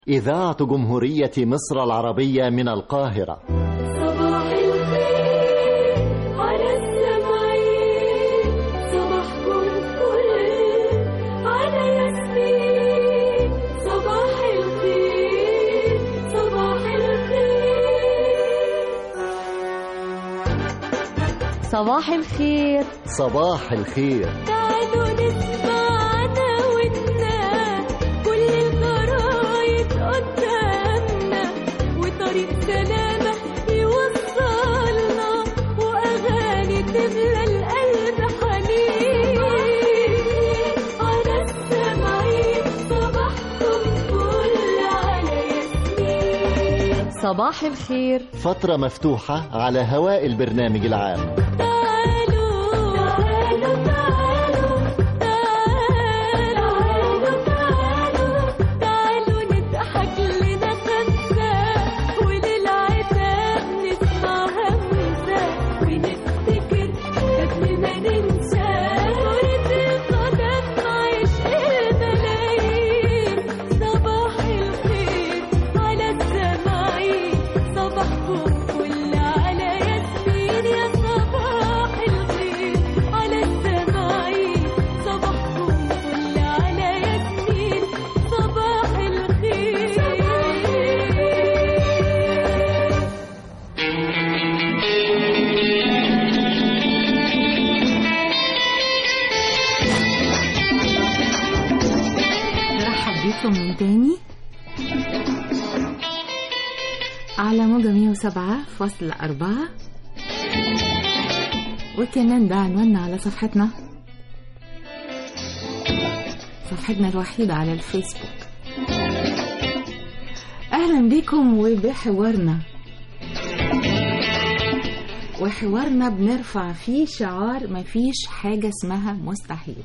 إذاعة جمهورية مصر العربية من القاهرة صباح الخير على السمعين صباحكم فل على ياسمين صباح الخير صباح الخير صباح الخير صباح الخير تعالوا نسمع دعوتنا كل الجرايد قدامنا وطريق سلامة يوصلنا وأغاني تملى القلب حنين على السمعين صباحكم فل على ياسمين صباح الخير فترة مفتوحة على هواء البرنامج العام تعالوا تعالوا تعالوا تعالوا تعالوا تعالوا نضحك لنا خمسة وللعتاب نسمع همسة ونفتكر قبل ما ننسى كرة القدم عشق الملايين صباح الخير على السماعين صباحكم فل على ياسمين يا صباح الخير على السماعين صباحكم فل على ياسمين صباح الخير نرحب بيكم من تاني على موجة 107 فاصل أربعة وكمان ده عنواننا على صفحتنا صفحتنا الوحيدة على الفيسبوك أهلا بكم وبحوارنا وحوارنا بنرفع فيه شعار مفيش حاجة اسمها مستحيل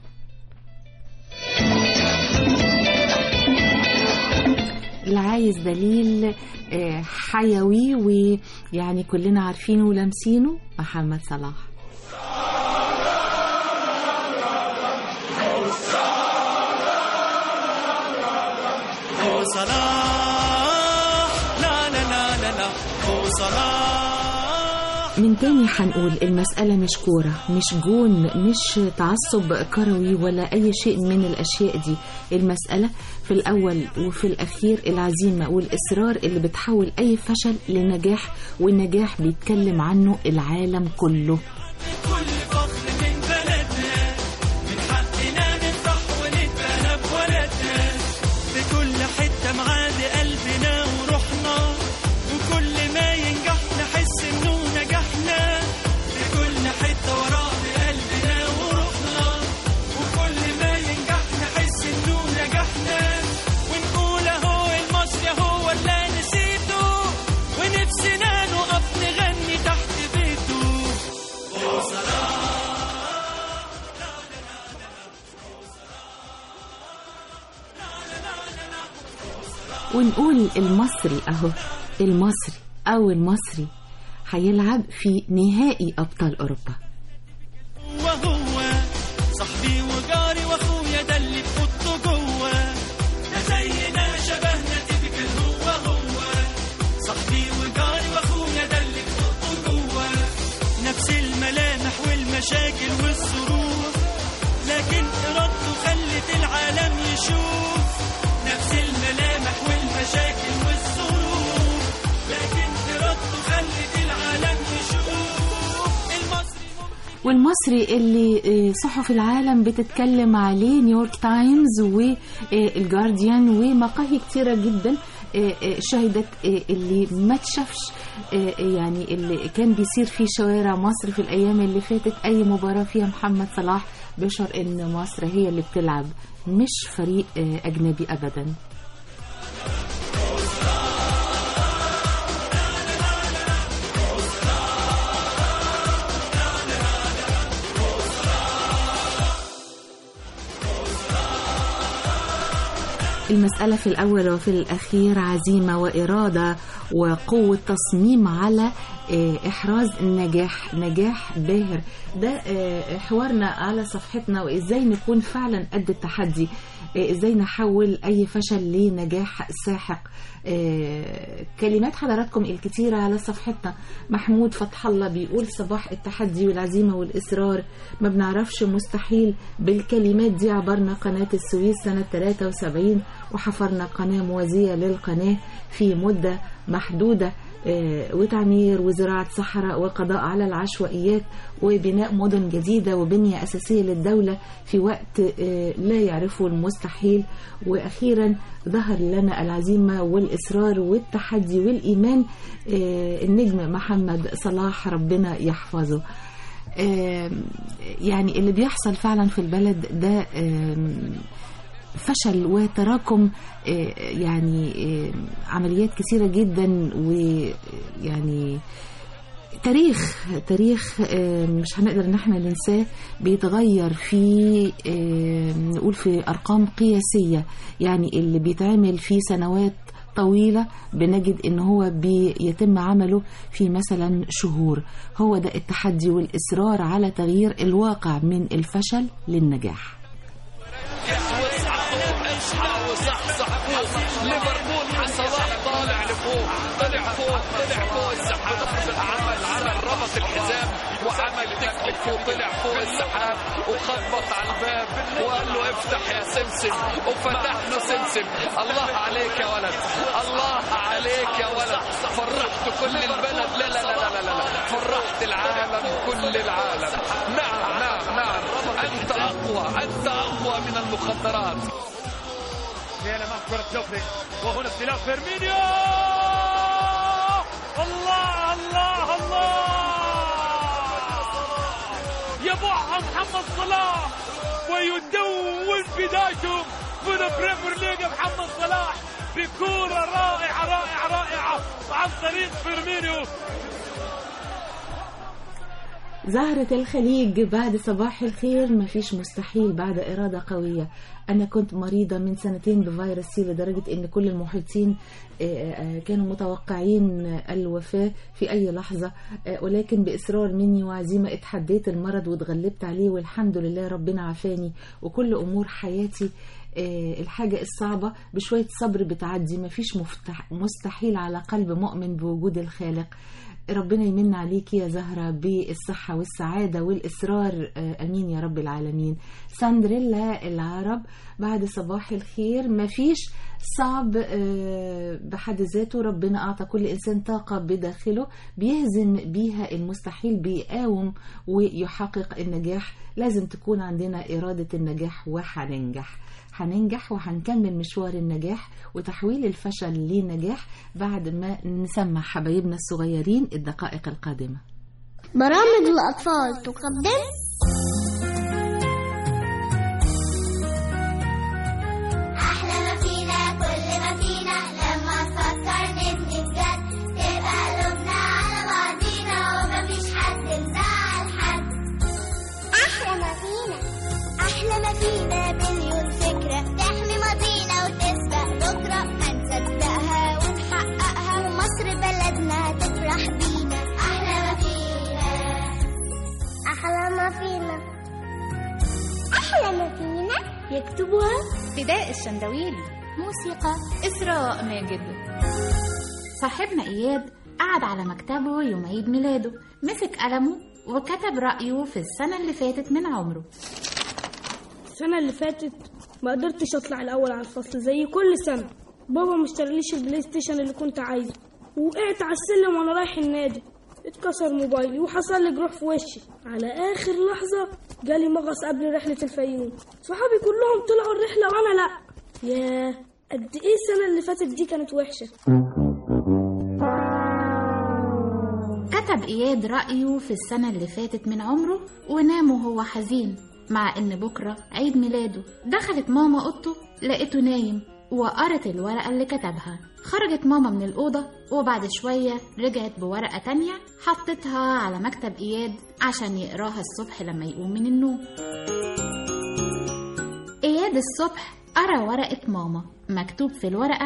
اللي عايز دليل آه، حيوي ويعني كلنا عارفينه ولامسينه محمد صلاح هو صلاح لا لا لا لا لا هو صلاح من تاني هنقول المسألة مش كورة مش جون مش تعصب كروي ولا أي شيء من الأشياء دي المسألة في الأول وفي الأخير العزيمة والإصرار اللي بتحول أي فشل لنجاح والنجاح بيتكلم عنه العالم كله كل فخر من بلدنا من حقنا نفرح ونتباهى بولدنا في كل حتة معاد قلبنا وروحنا وكل ما ينجح نحس انه نجحنا في كل حتة وراه بقلبنا وروحنا وكل ما ينجح نحس انه نجحنا ونقول اهو المصري هو اللي نسيته ونفسنا نقف نغني تحت بيته ونقول المصري أهو المصري أو المصري هيلعب في نهائي أبطال أوروبا وهو صاحبي وجاري واخويا ده اللي بحطه جوه ده زينا شبهنا تبكي هو هو صاحبي وجاري واخويا ده اللي بحطه جوه نفس الملامح والمشاكل والظروف لكن ارادته خلت العالم يشوف نفس الملامح والمشاكل والظروف لكن ارادته خلت العالم يشوف المصري والمصري اللي آه، صحف العالم بتتكلم عليه نيويورك تايمز والجارديان ومقاهي كتيرة جدا آه، آه، شهدت آه، اللي ما تشافش آه، يعني اللي كان بيصير في شوارع مصر في الأيام اللي فاتت أي مباراة فيها محمد صلاح بشر إن مصر هي اللي بتلعب مش فريق آه، أجنبي أبدا المسألة في الأول وفي الأخير عزيمة وإرادة وقوة تصميم على آه، إحراز النجاح نجاح باهر ده آه، حوارنا على صفحتنا وإزاي نكون فعلا قد التحدي آه، ازاي نحول اي فشل لنجاح ساحق آه، كلمات حضراتكم الكتيرة على صفحتنا محمود فتح الله بيقول صباح التحدي والعزيمة والإصرار ما بنعرفش مستحيل بالكلمات دي عبرنا قناة السويس سنة 73 وحفرنا قناة موازية للقناة في مدة محدودة آه، وتعمير وزراعة صحراء والقضاء على العشوائيات وبناء مدن جديدة وبنية أساسية للدولة في وقت آه، لا يعرفه المستحيل وأخيرا ظهر لنا العزيمة والإصرار والتحدي والإيمان آه، النجم محمد صلاح ربنا يحفظه آم، يعني اللي بيحصل فعلا في البلد ده آم، فشل وتراكم آه، يعني آه، عمليات كثيرة جدا ويعني تاريخ تاريخ آه، مش هنقدر ان احنا ننساه بيتغير في آه، نقول في ارقام قياسية يعني اللي بيتعمل في سنوات طويلة بنجد ان هو بيتم عمله في مثلا شهور هو ده التحدي والإصرار على تغيير الواقع من الفشل للنجاح اصحى وصحصح فوق ليفربول صلاح طالع لفوق طلع فوق طلع فوق السحاب عمل عمل ربط الحزام وعمل تكتك وطلع فوق السحاب وخبط على الباب وقال له افتح يا سمسم وفتح له سمسم الله عليك يا ولد الله عليك يا ولد فرحت كل البلد لا لا لا لا لا, لا. فرحت العالم كل العالم نعم نعم نعم انت اقوى انت اقوى من المخدرات هنا مع كرة دوبريك وهنا استلام فيرمينيو الله الله الله يضعها محمد صلاح ويدون بدايته من بريمير ليج محمد صلاح بكورة رائعة رائعة رائعة عن طريق فيرمينيو زهرة الخليج بعد صباح الخير مفيش مستحيل بعد إرادة قوية أنا كنت مريضة من سنتين بفيروس سي لدرجة أن كل المحيطين آه، آه، كانوا متوقعين الوفاة في أي لحظة آه، ولكن بإصرار مني وعزيمة اتحديت المرض واتغلبت عليه والحمد لله ربنا عافاني وكل أمور حياتي آه، الحاجة الصعبة بشوية صبر بتعدي مفيش مفتح مستحيل على قلب مؤمن بوجود الخالق ربنا يمن عليك يا زهرة بالصحة والسعادة والإصرار آه، أمين يا رب العالمين ساندريلا العرب بعد صباح الخير مفيش صعب آه، بحد ذاته ربنا أعطى كل إنسان طاقة بداخله بيهزم بيها المستحيل بيقاوم ويحقق النجاح لازم تكون عندنا إرادة النجاح وهننجح هننجح وهنكمل مشوار النجاح وتحويل الفشل لنجاح بعد ما نسمع حبايبنا الصغيرين الدقائق القادمة برامج الأطفال تقدم أحلى ما فينا كل ما فينا لما تفكر نبني بجد تبقى قلوبنا على بعضينا ومفيش حد مزعل حد أحلى ما فينا أحلى ما فينا مليون فكرة تحمي ماضينا وتسبق بكرة هنصدقها ونحققها ومصر بلدنا تفرح بينا أحلى ما فينا أحلى ما فينا أحلى ما فينا يكتبها فداء الشندويلي موسيقى إسراء ماجد صاحبنا إياد قعد على مكتبه يوم عيد ميلاده مسك قلمه وكتب رأيه في السنة اللي فاتت من عمره السنة اللي فاتت ما قدرتش اطلع الاول على الفصل زي كل سنة بابا ما اشتريليش البلاي ستيشن اللي كنت عايزه وقعت على السلم وانا رايح النادي اتكسر موبايلي وحصل لي جروح في وشي على اخر لحظة جالي مغص قبل رحلة الفيوم صحابي كلهم طلعوا الرحلة وانا لا ياه قد ايه السنة اللي فاتت دي كانت وحشة كتب إياد رأيه في السنة اللي فاتت من عمره ونام وهو حزين مع إن بكرة عيد ميلاده دخلت ماما أوضته لقيته نايم وقرت الورقة اللي كتبها خرجت ماما من الأوضة وبعد شوية رجعت بورقة تانية حطتها على مكتب إياد عشان يقراها الصبح لما يقوم من النوم إياد الصبح قرا ورقة ماما مكتوب في الورقة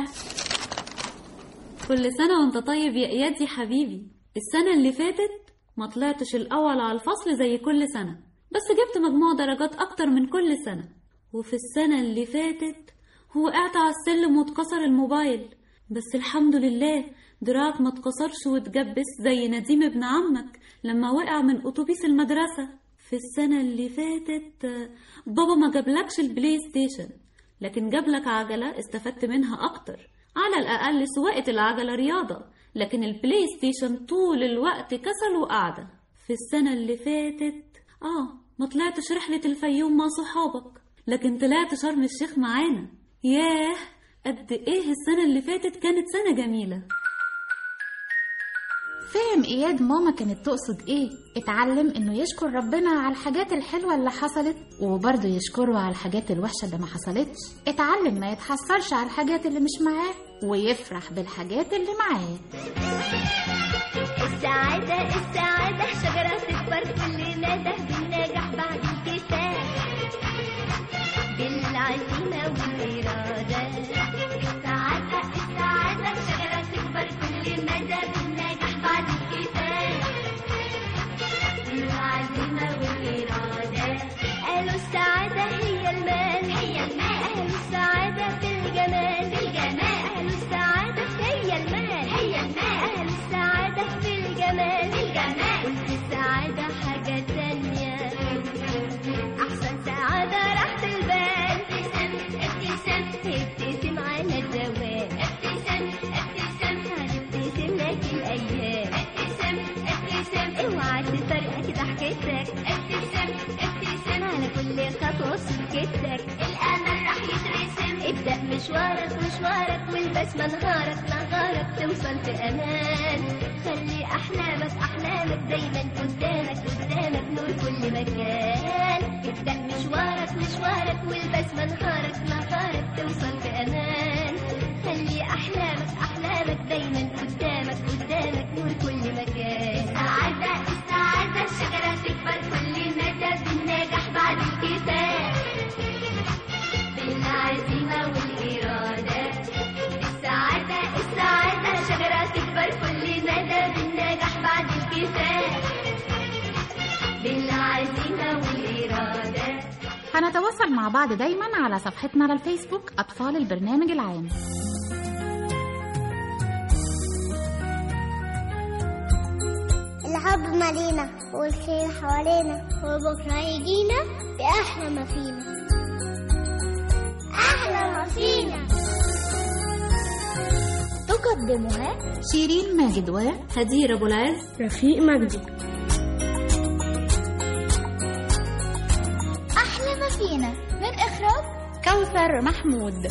كل سنة وانت طيب يا إياد يا حبيبي السنة اللي فاتت ما طلعتش الأول على الفصل زي كل سنة بس جبت مجموع درجات أكتر من كل سنة وفي السنة اللي فاتت وقعت على السلم واتكسر الموبايل بس الحمد لله دراعك ما اتكسرش واتجبس زي نديم ابن عمك لما وقع من أتوبيس المدرسة في السنة اللي فاتت آه، بابا ما جابلكش البلاي ستيشن لكن جابلك عجلة استفدت منها أكتر على الأقل سواقة العجلة رياضة لكن البلاي ستيشن طول الوقت كسل وقعدة في السنة اللي فاتت آه ما طلعتش رحلة الفيوم مع صحابك لكن طلعت شرم الشيخ معانا ياه قد إيه السنة اللي فاتت كانت سنة جميلة فهم إياد ماما كانت تقصد إيه اتعلم إنه يشكر ربنا على الحاجات الحلوة اللي حصلت وبرضه يشكره على الحاجات الوحشة اللي ما حصلتش اتعلم ما يتحسرش على الحاجات اللي مش معاه ويفرح بالحاجات اللي معاه السعادة السعادة شجرة تكبر كل ندى بالنجاح بعد الكتاب بالعزيمة والإرادة السعادة السعادة شجرة تكبر كل مدى بالنجاح بعد الكتاب بالعزيمة والإرادة قالوا السعادة هي المال هي المال قالوا السعادة في الجمال في الجمال قالوا السعادة هي المال هي المال قالوا السعادة في الجمال في الجمال قلت السعادة حاجة تانية أحسن سعادة راحة البال ابتسم ابتسم ابتسم على الدوام ابتسم ابتسم هتبتسم لك الأيام ابتسم ابتسم اوعى تفرقك ضحكتك ابتسم ابتسم على كل خطوة سكتك الأمل راح يترسم ابدأ مشوارك مشوارك والبسمة نهارك نهارك توصل في أمان خلي أحلامك أحلامك دايما قدامك قدامك نور كل مكان ابدأ مشوارك مشوارك والبسمة نهارك نهارك توصل في أمان خلي أحلامك أحلامك دايما قدامك قدامك نور كل مكان السعادة السعادة الشجرة تكبر كل مدى بالنجاح بعد الكتاب بالعزيمة والإرادة السعادة السعادة شجرة تكبر كل مدى بالنجاح بعد الكتاب بالعزيمة والإرادة هنتواصل مع بعض دايما على صفحتنا على الفيسبوك أطفال البرنامج العام الحب مالينا والخير حوالينا وبكرة يجينا بأحلى ما فينا أحلى ما فينا تقدمها شيرين ماجد و هدير أبو العز رفيق مجدي أحلى ما فينا من إخراج كوثر محمود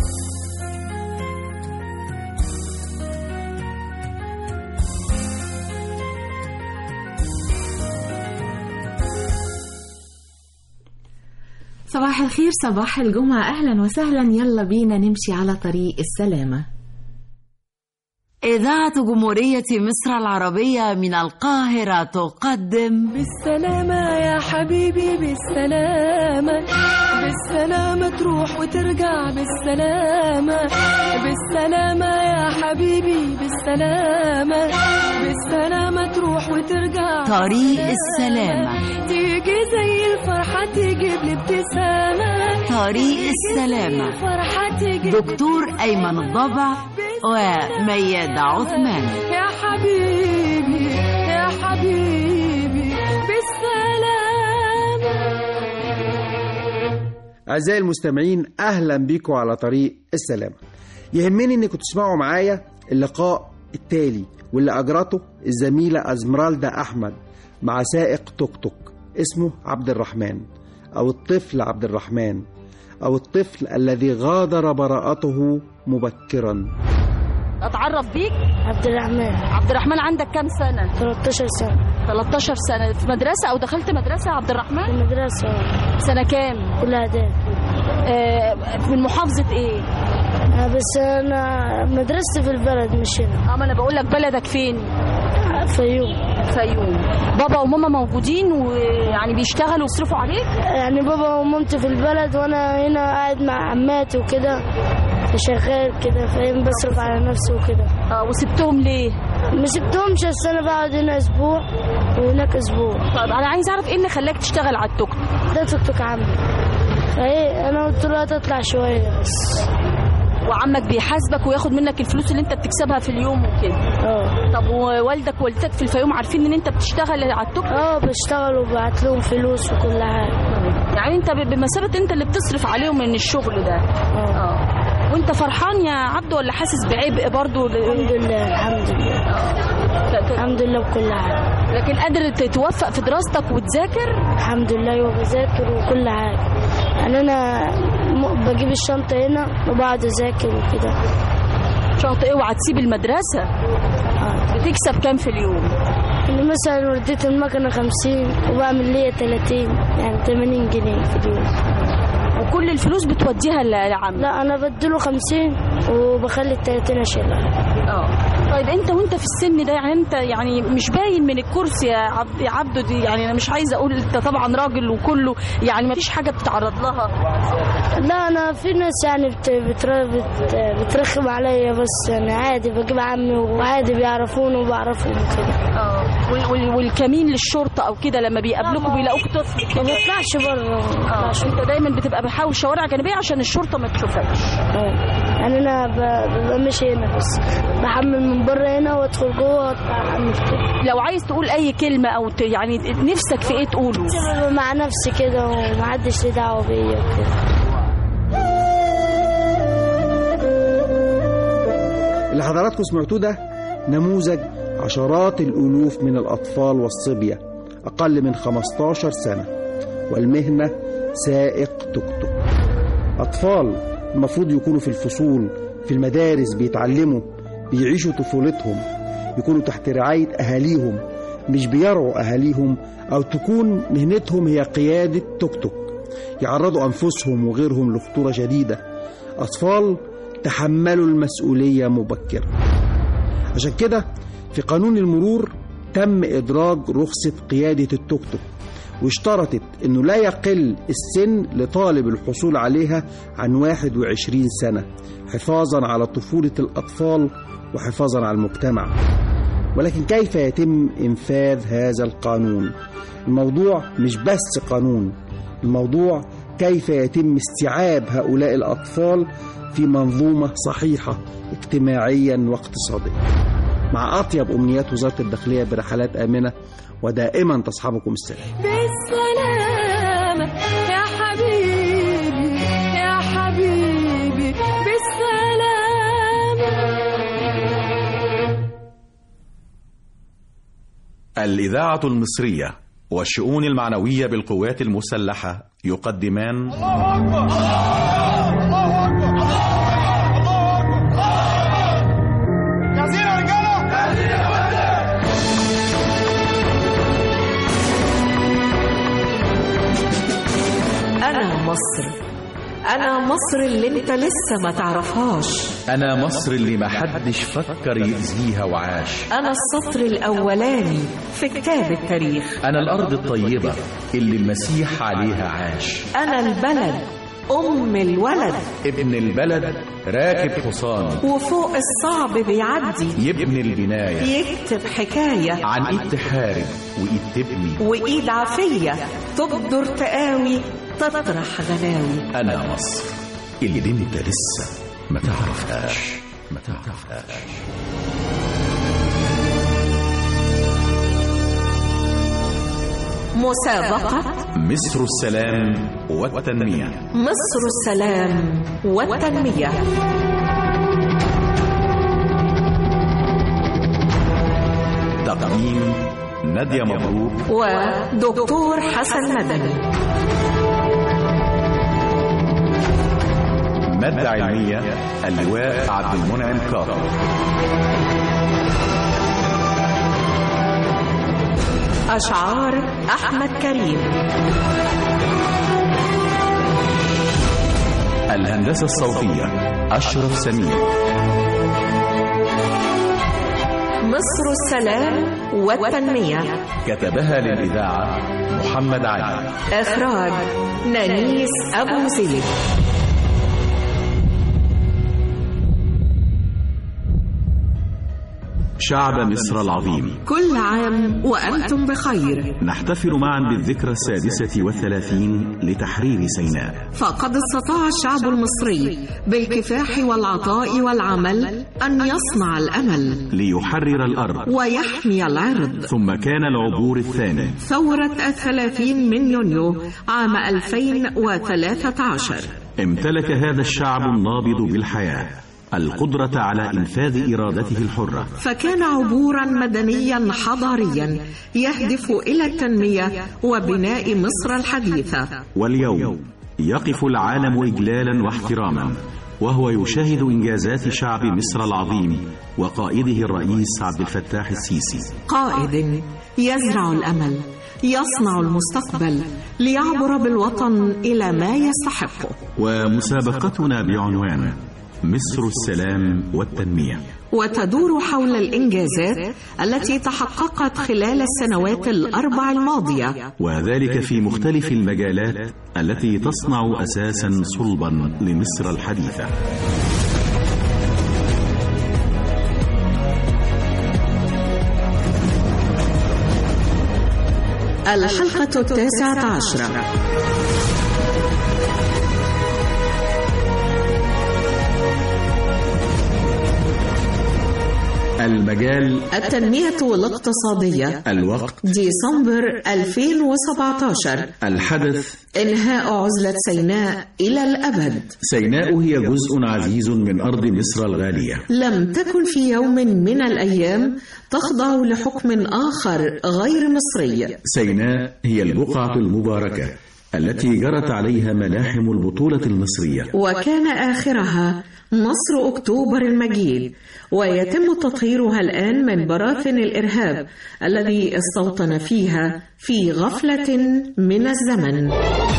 صباح الخير صباح الجمعة أهلا وسهلا يلا بينا نمشي على طريق السلامة إذاعة جمهورية مصر العربية من القاهرة تقدم بالسلامة يا حبيبي بالسلامة بالسلامة تروح وترجع بالسلامة بالسلامة يا حبيبي بالسلامة بالسلامة تروح وترجع طريق السلامة تيجي زي الفرحة تجيب لي ابتسامة طريق السلامة فرحة تجيب دكتور أيمن الضبع وميادة عثمان يا حبيبي يا حبيبي بالسلامة أعزائي المستمعين أهلا بيكم على طريق السلامة يهمني إنكم تسمعوا معايا اللقاء التالي واللي أجرته الزميلة أزمرالدا أحمد مع سائق توك توك اسمه عبد الرحمن أو الطفل عبد الرحمن أو الطفل الذي غادر براءته مبكرا اتعرف بيك عبد الرحمن عبد الرحمن عندك كام سنه 13 سنة 13 سنه في مدرسه او دخلت مدرسه يا عبد الرحمن المدرسة سنه كام كل إعداد آه من محافظه ايه آه، بس أنا مدرستي في البلد مش هنا اه ما انا بقول لك بلدك فين فيوم فيوم بابا وماما موجودين ويعني بيشتغلوا ويصرفوا عليك يعني بابا ومامتي في البلد وأنا هنا قاعد مع عماتي وكده شغال كده فاهم بصرف على نفسي وكده اه وسبتهم ليه ما سبتهمش بس أنا بقعد هنا أسبوع وهناك أسبوع طب انا عايز اعرف ايه اللي خلاك تشتغل على التوك توك ده توك توك عمي ايه انا قلت له هتطلع شويه بس وعمك بيحاسبك وياخد منك الفلوس اللي انت بتكسبها في اليوم وكده اه طب ووالدك ووالدتك في الفيوم عارفين ان انت بتشتغل على التوك اه بشتغل وببعت لهم فلوس وكل حاجه يعني انت ب- بمثابه انت اللي بتصرف عليهم من الشغل ده اه وانت فرحان يا عبد ولا حاسس بعبء برضو الحمد لله الحمد لله الحمد لله بكل حاجه لكن قادر تتوفق في دراستك وتذاكر الحمد لله وبذاكر وكل حاجه يعني انا م- بجيب الشنطه هنا وبقعد اذاكر وكده شنطه اوعى تسيب المدرسه بتكسب كام في اليوم اللي مثلا رديت المكنه 50 وبعمل ليا 30 يعني 80 جنيه في اليوم وكل الفلوس بتوديها لعم لا انا بديله 50 وبخلي ال 30 اشيلها اه طيب انت وانت في السن ده يعني انت يعني مش باين من الكرسي يا عبد يا عبده دي يعني انا مش عايزه اقول انت طبعا راجل وكله يعني ما فيش حاجه بتتعرض لها لا انا في ناس يعني بت بتر بت بترخم عليا بس يعني عادي بجيب عمي وعادي بيعرفوني وبعرفهم كده اه وال- وال- والكمين للشرطه او كده لما بيقابلوكوا بيلاقوك طفل ما بطلعش بره اه انت دايما بتبقى بحاول شوارع جانبيه عشان الشرطه ما تشوفكش يعني انا ب- ببقى ماشي هنا بس بحمل من بره هنا وادخل جوه واطلع احمل كده لو عايز تقول اي كلمه او ت... يعني نفسك في ايه تقوله ببقى مع نفسي كده ومحدش ليه دعوه بيا وكده اللي حضراتكم سمعتوه ده نموذج عشرات الألوف من الأطفال والصبية أقل من 15 سنة والمهنة سائق توك توك أطفال المفروض يكونوا في الفصول في المدارس بيتعلموا بيعيشوا طفولتهم يكونوا تحت رعاية أهاليهم مش بيرعوا أهاليهم أو تكون مهنتهم هي قيادة توك توك يعرضوا أنفسهم وغيرهم لخطورة شديدة أطفال تحملوا المسؤولية مبكرا عشان كده في قانون المرور تم إدراج رخصة قيادة التوك توك واشترطت أنه لا يقل السن لطالب الحصول عليها عن 21 سنة حفاظا على طفولة الأطفال وحفاظا على المجتمع ولكن كيف يتم إنفاذ هذا القانون؟ الموضوع مش بس قانون الموضوع كيف يتم استيعاب هؤلاء الأطفال في منظومة صحيحة اجتماعيا واقتصاديا مع أطيب أمنيات وزارة الداخلية برحلات آمنة ودائما تصحبكم السلام بالسلامة يا حبيبي يا حبيبي بالسلامة الإذاعة المصرية والشؤون المعنوية بالقوات المسلحة يقدمان جاهزين يا رجالة أنا مصر أنا مصر اللي أنت لسه ما تعرفهاش أنا مصر اللي محدش فكر يأذيها وعاش أنا السطر الأولاني في كتاب التاريخ أنا الأرض الطيبة اللي المسيح عليها عاش أنا البلد أم الولد ابن البلد راكب حصان وفوق الصعب بيعدي يبني البناية يكتب حكاية عن إيد تحارب وإيد تبني وإيد عافية تقدر تقاوي تطرح غلاوي أنا مصر اللي انت لسه ما تعرفهاش ما تعرفهاش مسابقة مصر السلام والتنمية مصر السلام والتنمية تقديم نادية مبروك ودكتور حسن مدني مادة علمية اللواء عبد المنعم كاظم أشعار أحمد كريم الهندسة الصوتية أشرف سمير مصر السلام والتنمية كتبها للإذاعة محمد علي إخراج نانيس أبو زيد شعب مصر العظيم كل عام وأنتم بخير نحتفل معا بالذكرى السادسة والثلاثين لتحرير سيناء فقد استطاع الشعب المصري بالكفاح والعطاء والعمل أن يصنع الأمل ليحرر الأرض ويحمي العرض ثم كان العبور الثاني ثورة الثلاثين من يونيو عام 2013 امتلك هذا الشعب النابض بالحياة القدرة على إنفاذ إرادته الحرة فكان عبورا مدنيا حضاريا يهدف إلى التنمية وبناء مصر الحديثة واليوم يقف العالم إجلالا واحتراما وهو يشاهد إنجازات شعب مصر العظيم وقائده الرئيس عبد الفتاح السيسي قائد يزرع الأمل يصنع المستقبل ليعبر بالوطن إلى ما يستحقه ومسابقتنا بعنوان مصر السلام والتنمية وتدور حول الإنجازات التي تحققت خلال السنوات الأربع الماضية وذلك في مختلف المجالات التي تصنع أساسا صلبا لمصر الحديثة الحلقة التاسعة عشرة المجال التنمية والاقتصادية الوقت ديسمبر 2017 الحدث إنهاء عزلة سيناء إلى الأبد سيناء هي جزء عزيز من أرض مصر الغالية لم تكن في يوم من الأيام تخضع لحكم آخر غير مصري سيناء هي البقعة المباركة التي جرت عليها ملاحم البطولة المصرية وكان آخرها مصر أكتوبر المجيد ويتم تطهيرها الآن من براثن الإرهاب الذي استوطن فيها في غفلة من الزمن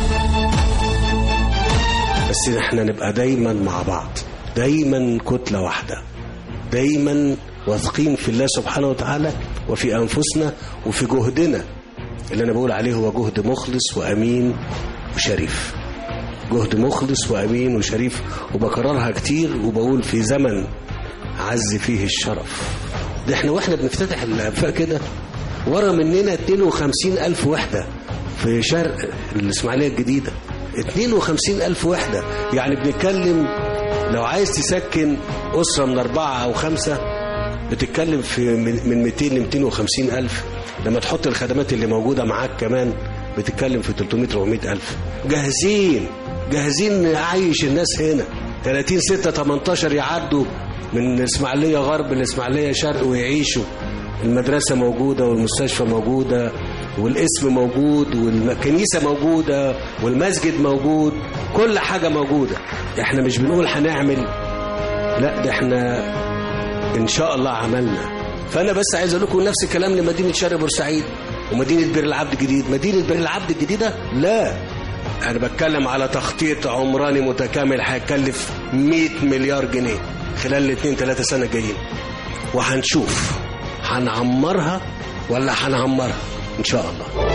بس احنا نبقى دايما مع بعض دايما كتلة واحدة دايما واثقين في الله سبحانه وتعالى وفي أنفسنا وفي جهدنا اللي أنا بقول عليه هو جهد مخلص وأمين وشريف جهد مخلص وأمين وشريف وبكررها كتير وبقول في زمن عز فيه الشرف ده احنا واحنا بنفتتح الأنفاق كده ورا مننا 52 ألف وحدة في شرق الإسماعيلية الجديدة 52 ألف وحدة يعني بنتكلم لو عايز تسكن أسرة من أربعة أو خمسة بتتكلم في من 200 ل 250 ألف لما تحط الخدمات اللي موجودة معاك كمان بتتكلم في 300 400 ألف جاهزين جاهزين نعيش الناس هنا 30 6 18 يعدوا من الإسماعيلية غرب الإسماعيلية شرق ويعيشوا المدرسة موجودة والمستشفى موجودة والاسم موجود والكنيسة موجودة والمسجد موجود كل حاجة موجودة احنا مش بنقول هنعمل لا ده احنا ان شاء الله عملنا فانا بس عايز اقول لكم نفس الكلام لمدينة شرق بورسعيد ومدينة بير العبد الجديد مدينة بير العبد الجديدة لا انا بتكلم على تخطيط عمراني متكامل هيكلف 100 مليار جنيه خلال الاثنين ثلاثة سنة جايين وهنشوف هنعمرها ولا هنعمرها ان شاء الله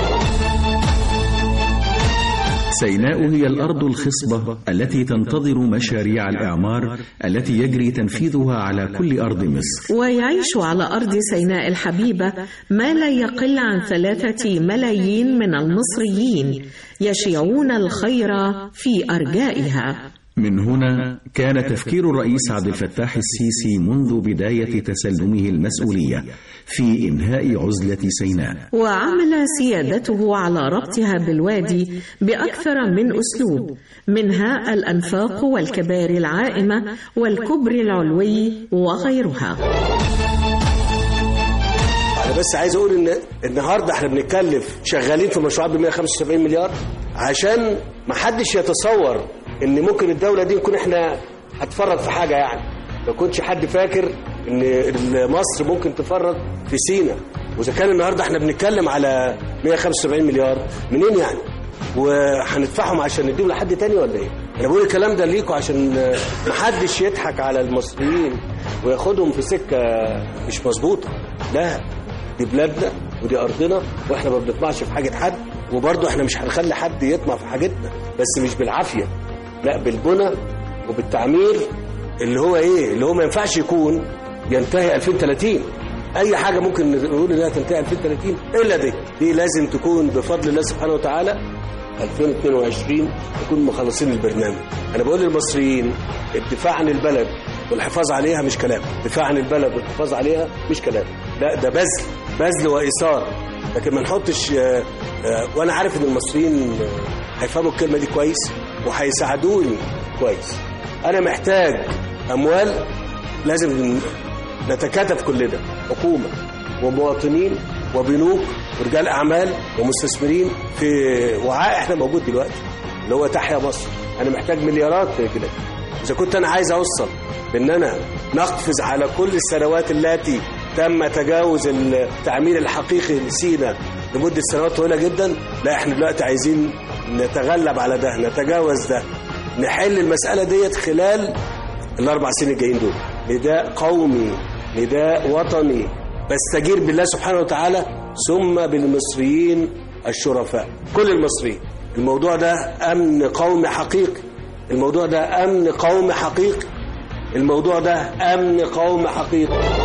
سيناء هي الأرض الخصبة التي تنتظر مشاريع الإعمار التي يجري تنفيذها على كل أرض مصر ويعيش على أرض سيناء الحبيبة ما لا يقل عن ثلاثة ملايين من المصريين يشيعون الخير في أرجائها من هنا كان تفكير الرئيس عبد الفتاح السيسي منذ بداية تسلمه المسؤولية في إنهاء عزلة سيناء وعمل سيادته على ربطها بالوادي بأكثر من أسلوب منها الأنفاق والكباري العائمة والكبر العلوي وغيرها انا بس عايز اقول ان النهارده احنا بنتكلف شغالين في مشروعات ب 175 مليار عشان ما حدش يتصور ان ممكن الدوله دي نكون احنا هتفرط في حاجه يعني ما يكونش حد فاكر ان مصر ممكن تفرط في سينا واذا كان النهارده احنا بنتكلم على 175 مليار منين يعني وهندفعهم عشان نديهم لحد تاني ولا ايه انا بقول الكلام ده ليكوا عشان ما حدش يضحك على المصريين وياخدهم في سكه مش مظبوطه لا دي بلادنا ودي ارضنا واحنا ما بنطمعش في حاجه حد وبرضه احنا مش هنخلي حد يطمع في حاجتنا بس مش بالعافيه لا بالبنى وبالتعمير اللي هو ايه اللي هو ما ينفعش يكون ينتهي 2030 اي حاجه ممكن نقول انها تنتهي 2030 الا دي دي لازم تكون بفضل الله سبحانه وتعالى 2022 نكون مخلصين البرنامج انا بقول للمصريين الدفاع عن البلد والحفاظ عليها مش كلام الدفاع عن البلد والحفاظ عليها مش كلام لا ده بذل بذل وايثار لكن ما نحطش آه، آه، وانا عارف ان المصريين آه، هيفهموا الكلمه دي كويس وهيساعدوني كويس انا محتاج اموال لازم نتكاتف كلنا حكومه ومواطنين وبنوك ورجال اعمال ومستثمرين في وعاء احنا موجود دلوقتي اللي هو تحيا مصر انا محتاج مليارات كده اذا كنت انا عايز اوصل بان انا نقفز على كل السنوات التي تم تجاوز التعمير الحقيقي لسينا لمده سنوات طويله جدا لا احنا دلوقتي عايزين نتغلب على ده نتجاوز ده نحل المساله ديت خلال الاربع سنين الجايين دول نداء قومي نداء وطني بستجير بالله سبحانه وتعالى ثم بالمصريين الشرفاء كل المصريين الموضوع ده امن قومي حقيقي الموضوع ده امن قومي حقيقي الموضوع ده امن قومي حقيقي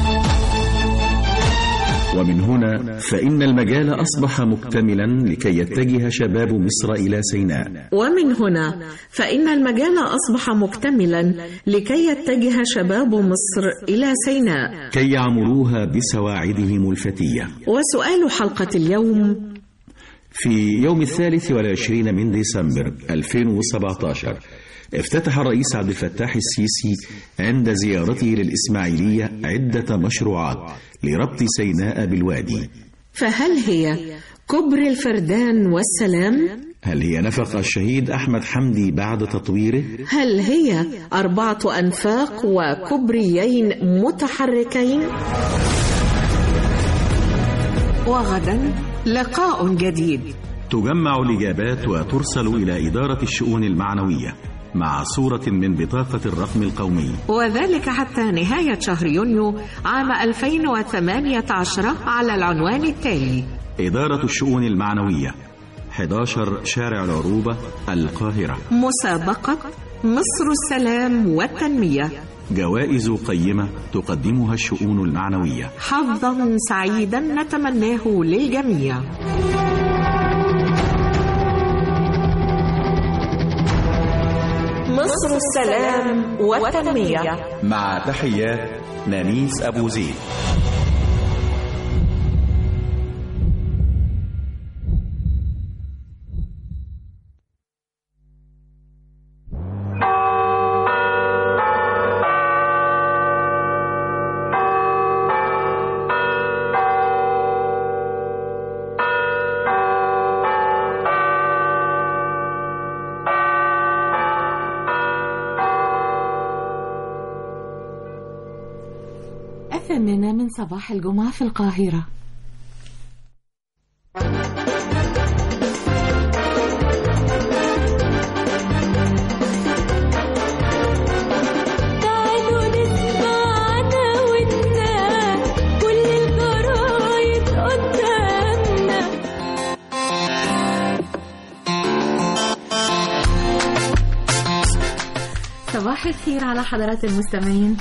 ومن هنا فإن المجال أصبح مكتملا لكي يتجه شباب مصر إلى سيناء ومن هنا فإن المجال أصبح مكتملا لكي يتجه شباب مصر إلى سيناء كي يعمروها بسواعدهم الفتية وسؤال حلقة اليوم في يوم الثالث والعشرين من ديسمبر 2017 افتتح الرئيس عبد الفتاح السيسي عند زيارته للإسماعيلية عدة مشروعات لربط سيناء بالوادي فهل هي كبر الفردان والسلام؟ هل هي نفق الشهيد أحمد حمدي بعد تطويره؟ هل هي أربعة أنفاق وكبريين متحركين؟ وغدا لقاء جديد تجمع الإجابات وترسل إلى إدارة الشؤون المعنوية مع صورة من بطاقة الرقم القومي وذلك حتى نهاية شهر يونيو عام 2018 على العنوان التالي إدارة الشؤون المعنوية 11 شارع العروبة القاهرة مسابقة مصر السلام والتنمية جوائز قيمة تقدمها الشؤون المعنوية حظا سعيدا نتمناه للجميع مصر السلام والتنمية مع تحيات نانيس أبو زيد الثامنة من صباح الجمعة في القاهرة تعالوا نسمع عناويننا كل الجرايد قدامنا صباح الخير على حضرات المستمعين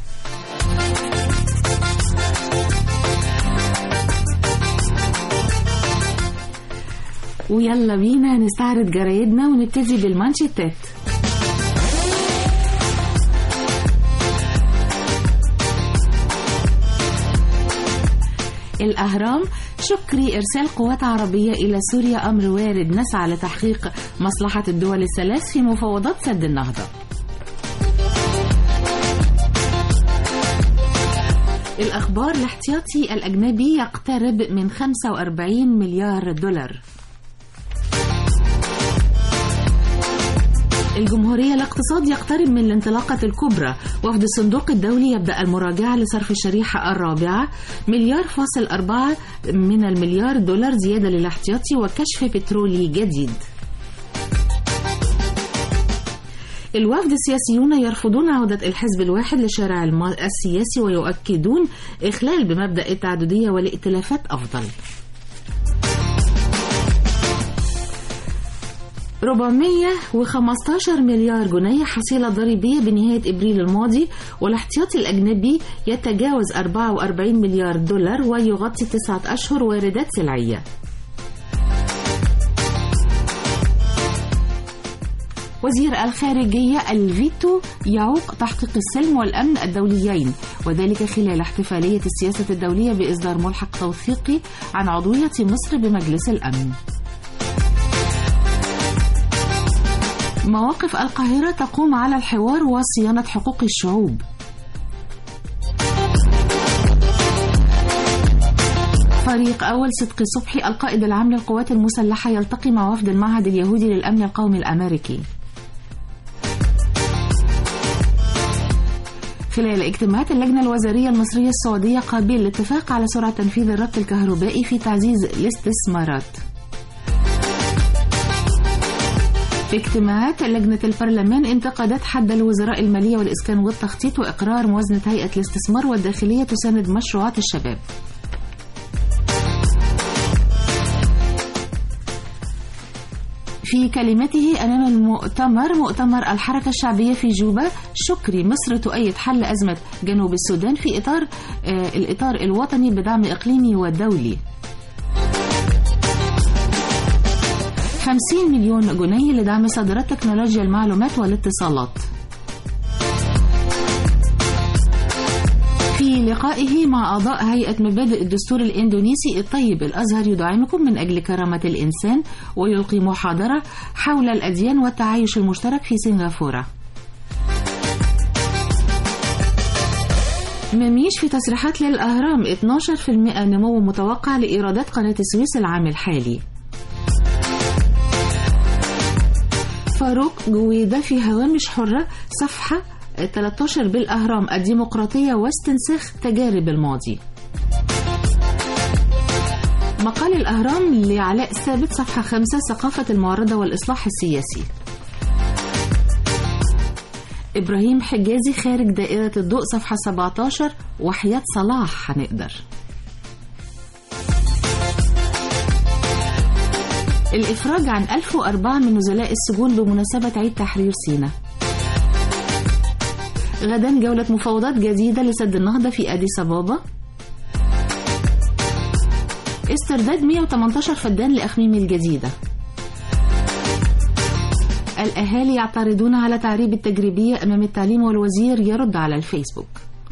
ويلا بينا نستعرض جرايدنا ونبتدي بالمانشيتات الأهرام شكري إرسال قوات عربية إلى سوريا أمر وارد نسعى لتحقيق مصلحة الدول الثلاث في مفاوضات سد النهضة الأخبار الاحتياطي الأجنبي يقترب من 45 مليار دولار الجمهورية الاقتصاد يقترب من الانطلاقة الكبرى وفد الصندوق الدولي يبدأ المراجعة لصرف الشريحة الرابعة مليار فاصل أربعة من المليار دولار زيادة للاحتياطي وكشف بترولي جديد الوفد السياسيون يرفضون عودة الحزب الواحد لشارع الم- السياسي ويؤكدون إخلال بمبدأ التعددية والائتلافات أفضل 415 مليار جنيه حصيلة ضريبية بنهاية إبريل الماضي والاحتياطي الأجنبي يتجاوز 44 مليار دولار ويغطي تسعة أشهر واردات سلعية وزير الخارجية الفيتو يعوق تحقيق السلم والأمن الدوليين وذلك خلال احتفالية السياسة الدولية بإصدار ملحق توثيقي عن عضوية مصر بمجلس الأمن مواقف القاهرة تقوم على الحوار وصيانة حقوق الشعوب فريق أول صدقي صبحي القائد العام للقوات المسلحة يلتقي مع وفد المعهد اليهودي للأمن القومي الأمريكي خلال اجتماعات اللجنة الوزارية المصرية السعودية قابل الاتفاق على سرعة تنفيذ الربط الكهربائي في تعزيز الاستثمارات في اجتماعات لجنة البرلمان انتقدت حد الوزراء المالية والإسكان والتخطيط وإقرار موازنة هيئة الاستثمار والداخلية تساند مشروعات الشباب في كلمته أمام المؤتمر مؤتمر الحركة الشعبية في جوبا شكري مصر تؤيد حل أزمة جنوب السودان في إطار آه الإطار الوطني بدعم إقليمي ودولي 50 مليون جنيه لدعم صادرات تكنولوجيا المعلومات والاتصالات في لقائه مع أعضاء هيئة مبادئ الدستور الإندونيسي الطيب الأزهر يدعمكم من أجل كرامة الإنسان ويلقي محاضرة حول الأديان والتعايش المشترك في سنغافورة مميش في تصريحات للأهرام 12% نمو متوقع لإيرادات قناة السويس العام الحالي فاروق جويدة في هوامش حرة صفحة 13 بالأهرام الديمقراطية واستنساخ تجارب الماضي مقال الأهرام لعلاء ثابت صفحة 5 ثقافة المعارضة والإصلاح السياسي إبراهيم حجازي خارج دائرة الضوء صفحة 17 وحياة صلاح هنقدر الإفراج عن 1004 من نزلاء السجون بمناسبة عيد تحرير سيناء غدا جولة مفاوضات جديدة لسد النهضة في أديس أبابا استرداد 118 فدان لأخميم الجديدة الأهالي يعترضون على تعريب التجريبية أمام التعليم والوزير يرد على الفيسبوك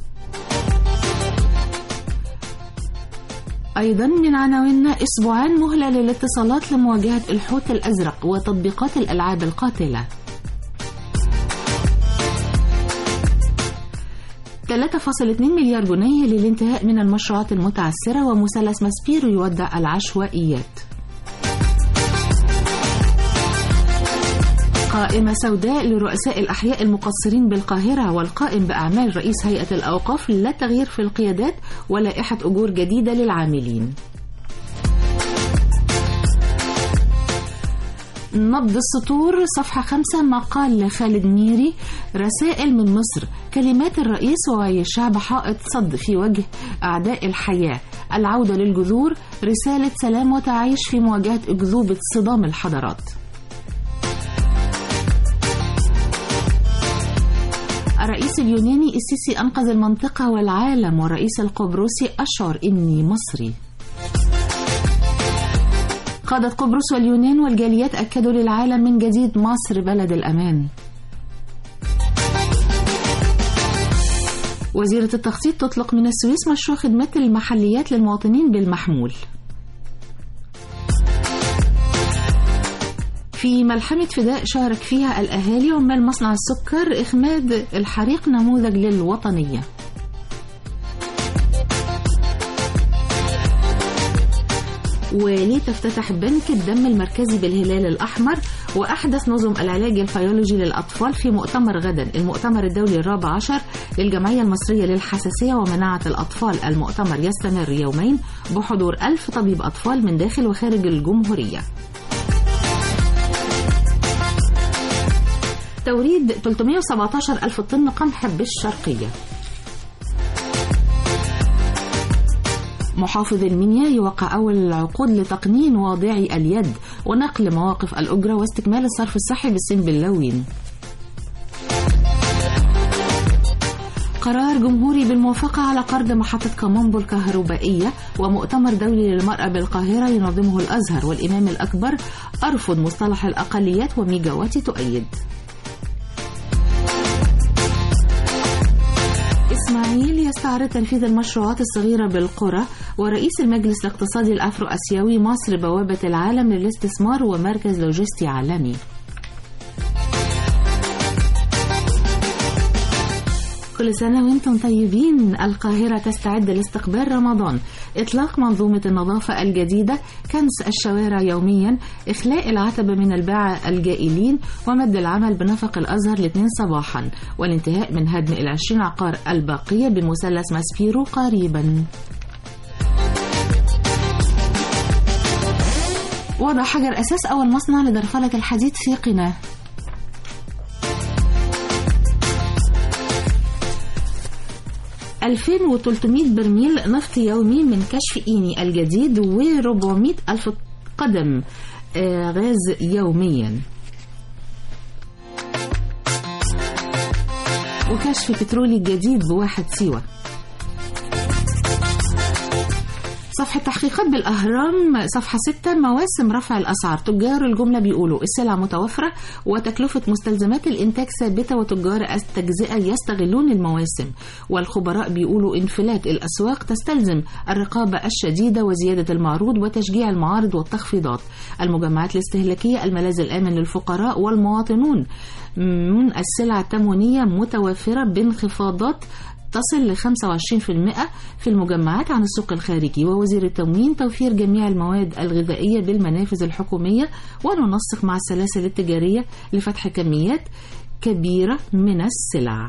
أيضا من عناويننا أسبوعان مهلة للاتصالات لمواجهة الحوت الأزرق وتطبيقات الألعاب القاتلة 3.2 مليار جنيه للانتهاء من المشروعات المتعثرة ومثلث ماسبيرو يودع العشوائيات قائمة سوداء لرؤساء الأحياء المقصرين بالقاهرة والقائم بأعمال رئيس هيئة الأوقاف لا تغيير في القيادات ولائحة أجور جديدة للعاملين نبض السطور صفحة خمسة مقال لخالد ميري رسائل من مصر كلمات الرئيس ووعي الشعب حائط صد في وجه أعداء الحياة العودة للجذور رسالة سلام وتعايش في مواجهة أكذوبة صدام الحضارات الرئيس اليوناني السيسي أنقذ المنطقة والعالم والرئيس القبرصي أشعر إني مصري قادة قبرص واليونان والجاليات أكدوا للعالم من جديد مصر بلد الأمان وزيرة التخطيط تطلق من السويس مشروع خدمات المحليات للمواطنين بالمحمول في ملحمة فداء شارك فيها الأهالي عمال مصنع السكر إخماد الحريق نموذج للوطنية ولتفتتح بنك الدم المركزي بالهلال الأحمر وأحدث نظم العلاج الفيولوجي للأطفال في مؤتمر غدا المؤتمر الدولي الرابع عشر للجمعية المصرية للحساسية ومناعة الأطفال المؤتمر يستمر يومين بحضور ألف طبيب أطفال من داخل وخارج الجمهورية توريد 317 ألف طن قمح بالشرقية محافظ المنيا يوقع أول العقود لتقنين واضعي اليد ونقل مواقف الأجرة واستكمال الصرف الصحي بالسن باللوين قرار جمهوري بالموافقة على قرض محطة كامومبو الكهربائية ومؤتمر دولي للمرأة بالقاهرة ينظمه الأزهر والإمام الأكبر أرفض مصطلح الأقليات وميجاواتي تؤيد إسماعيل يستعرض تنفيذ المشروعات الصغيرة بالقرى ورئيس المجلس الاقتصادي الأفرو أسيوي مصر بوابة العالم للاستثمار ومركز لوجستي عالمي كل سنة وانتم طيبين القاهرة تستعد لاستقبال رمضان إطلاق منظومة النظافة الجديدة كنس الشوارع يوميا إخلاء العتبة من الباعة الجائلين ومد العمل بنفق الأزهر لاثنين صباحا والانتهاء من هدم العشرين عقار الباقية بمثلث ماسبيرو قريبا وضع حجر أساس أول مصنع لدرفلة الحديد في قناه 2300 برميل نفط يومي من كشف إيني الجديد و400 ألف قدم آه، غاز يوميا وكشف بترولي جديد بواحد سيوة صفحة تحقيقات بالأهرام صفحة 6 مواسم رفع الأسعار تجار الجملة بيقولوا السلع متوفرة وتكلفة مستلزمات الإنتاج ثابتة وتجار التجزئة يستغلون المواسم والخبراء بيقولوا انفلات الأسواق تستلزم الرقابة الشديدة وزيادة المعروض وتشجيع المعارض والتخفيضات المجمعات الاستهلاكية الملاذ الآمن للفقراء والمواطنون من السلع التموينية متوفرة بانخفاضات تصل ل 25% في المجمعات عن السوق الخارجي ووزير التموين توفير جميع المواد الغذائية بالمنافذ الحكومية وننسق مع السلاسل التجارية لفتح كميات كبيرة من السلع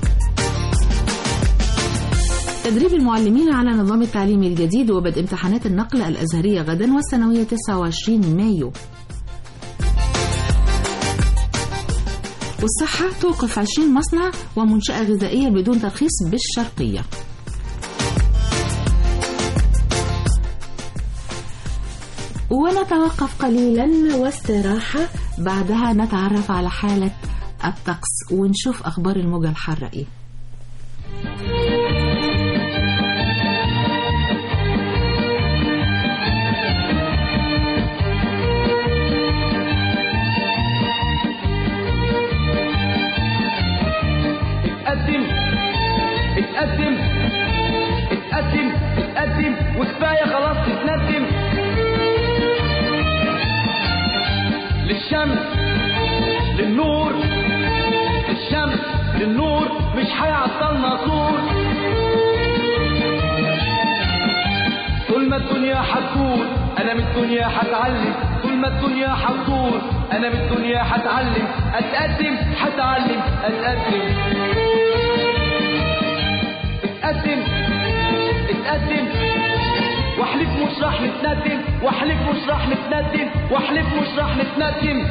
تدريب المعلمين على نظام التعليم الجديد وبدء امتحانات النقل الأزهرية غدا والثانوية 29 مايو والصحة توقف 20 مصنع ومنشأة غذائية بدون ترخيص بالشرقية ونتوقف قليلا واستراحة بعدها نتعرف على حالة الطقس ونشوف أخبار الموجة الحارة إيه اتقدم اتقدم اتقدم اتقدم وكفايه خلاص تتندم للشمس للنور للشمس للنور مش هيعطلنا طول طول ما الدنيا هتدور انا من الدنيا هتعلم طول ما الدنيا هتدور انا من الدنيا هتعلم اتقدم هتعلم اتقدم اتقدم اتقدم واحلف مش راح نتندم واحلف مش راح نتندم واحلف مش راح نتندم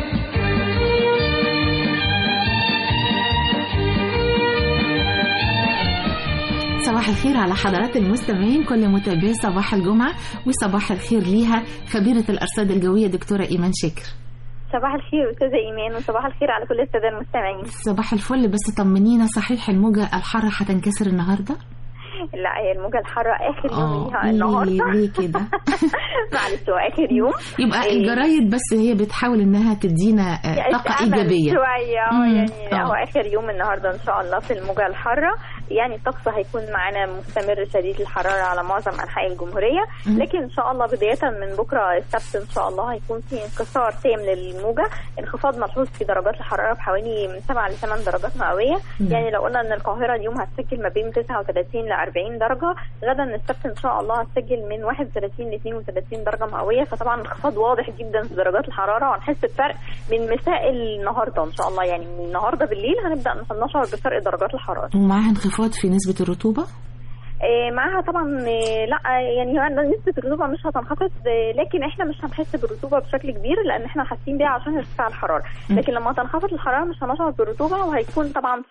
صباح الخير على حضرات المستمعين كل متابعي صباح الجمعة وصباح الخير ليها خبيرة الأرصاد الجوية دكتورة إيمان شكر صباح الخير استاذه ايمان وصباح الخير على كل الساده المستمعين صباح الفل بس طمنينا صحيح الموجة الحارة هتنكسر النهاردة؟ لا هي الموجه الحاره اخر يوم آه، ليها ليه- النهارده ليه كده؟ معلش هو اخر يوم يبقى إيه، الجرايد بس هي بتحاول انها تدينا آه، يعني طاقة أمل إيجابية شويه آه، مم، يعني آه. هو اخر يوم النهارده ان شاء الله في الموجه الحاره يعني الطقس هيكون معانا مستمر شديد الحراره على معظم انحاء الجمهوريه مم. لكن ان شاء الله بدايه من بكره السبت ان شاء الله هيكون في انكسار تام للموجه انخفاض ملحوظ في درجات الحراره بحوالي من 7 ل 8 درجات مئويه مم. يعني لو قلنا ان القاهره اليوم هتسجل ما بين 39 ل 40 درجه غدا السبت ان شاء الله هتسجل من 31 ل 32 درجه مئويه فطبعا انخفاض واضح جدا في درجات الحراره وهنحس بفرق من مساء النهارده ان شاء الله يعني من النهارده بالليل هنبدا نشعر بفرق درجات الحراره ومعاها انخفاض في نسبة الرطوبة آه، معاها طبعا آه، لا يعني هو نسبة الرطوبة مش هتنخفض آه، لكن احنا مش هنحس بالرطوبة بشكل كبير لان احنا حاسين بيها عشان ارتفاع الحرارة م. لكن لما تنخفض الحرارة مش هنشعر بالرطوبة وهيكون طبعا في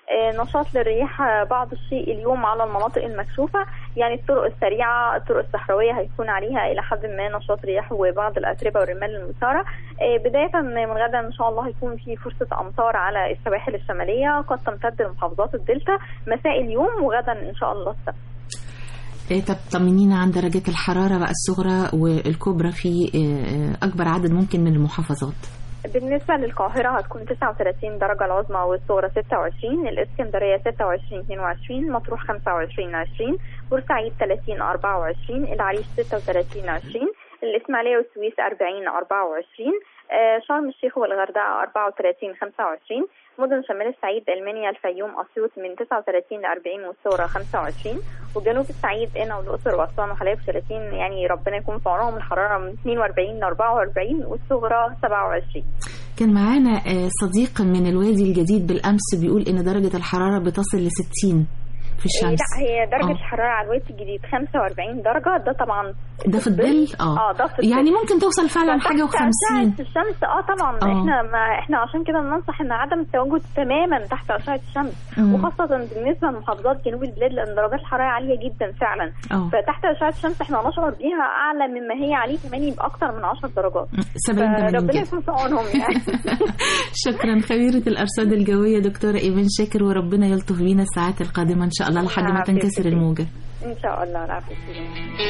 آه، نشاط للرياح آه، بعض الشيء اليوم على المناطق المكشوفة يعني الطرق السريعة الطرق الصحراوية هيكون عليها إلى حد ما نشاط رياح وبعض الأتربة والرمال المثارة آه، بداية من غدا إن شاء الله هيكون في فرصة أمطار على السواحل الشمالية قد تمتد لمحافظات الدلتا مساء اليوم وغدا إن شاء الله السبت إيه طب طمنينا عن درجات الحرارة بقى الصغرى والكبرى في آه، أكبر عدد ممكن من المحافظات بالنسبة للقاهرة هتكون 39 درجة العظمى والصغرى 26 الإسكندرية 26 22 مطروح 25 20 بورسعيد 30 24 العريش 36 20 الإسماعيلية والسويس 40 24 آه، شرم الشيخ والغردقة 34 25 مدن شمال الصعيد المنيا الفيوم أسيوط من 39 ل 40 والصغرى 25 وجنوب الصعيد قنا والأقصر وأسوان وحلايب 30 يعني ربنا يكون في عونهم الحرارة من 42 ل 44 والصغرى 27 كان معانا آه، صديق من الوادي الجديد بالأمس بيقول إن درجة الحرارة بتصل ل 60 في إيه الشمس لا هي درجة آه. الحرارة على الوادي الجديد 45 درجة ده طبعا ده في الظل اه, اه ده في الظل. يعني ممكن توصل فعلا فتحت حاجة أشعة و50 الشمس اه طبعا آه. احنا ما احنا عشان كده بننصح ان عدم التواجد تماما تحت اشعه الشمس مم. وخاصه بالنسبه لمحافظات جنوب البلاد لان درجات الحراره عاليه جدا فعلا آه. فتحت اشعه الشمس احنا نشعر بيها اعلى مما هي عليه كمان يبقى اكتر من 10 درجات 70 80 فربنا كده. يكون في عونهم يعني شكرا خبيرة الأرصاد الجوية دكتورة إيمان شاكر وربنا يلطف بينا الساعات القادمة إن شاء الله لحد ما العافية تنكسر فيك. الموجة ان شاء الله العافيه فيك.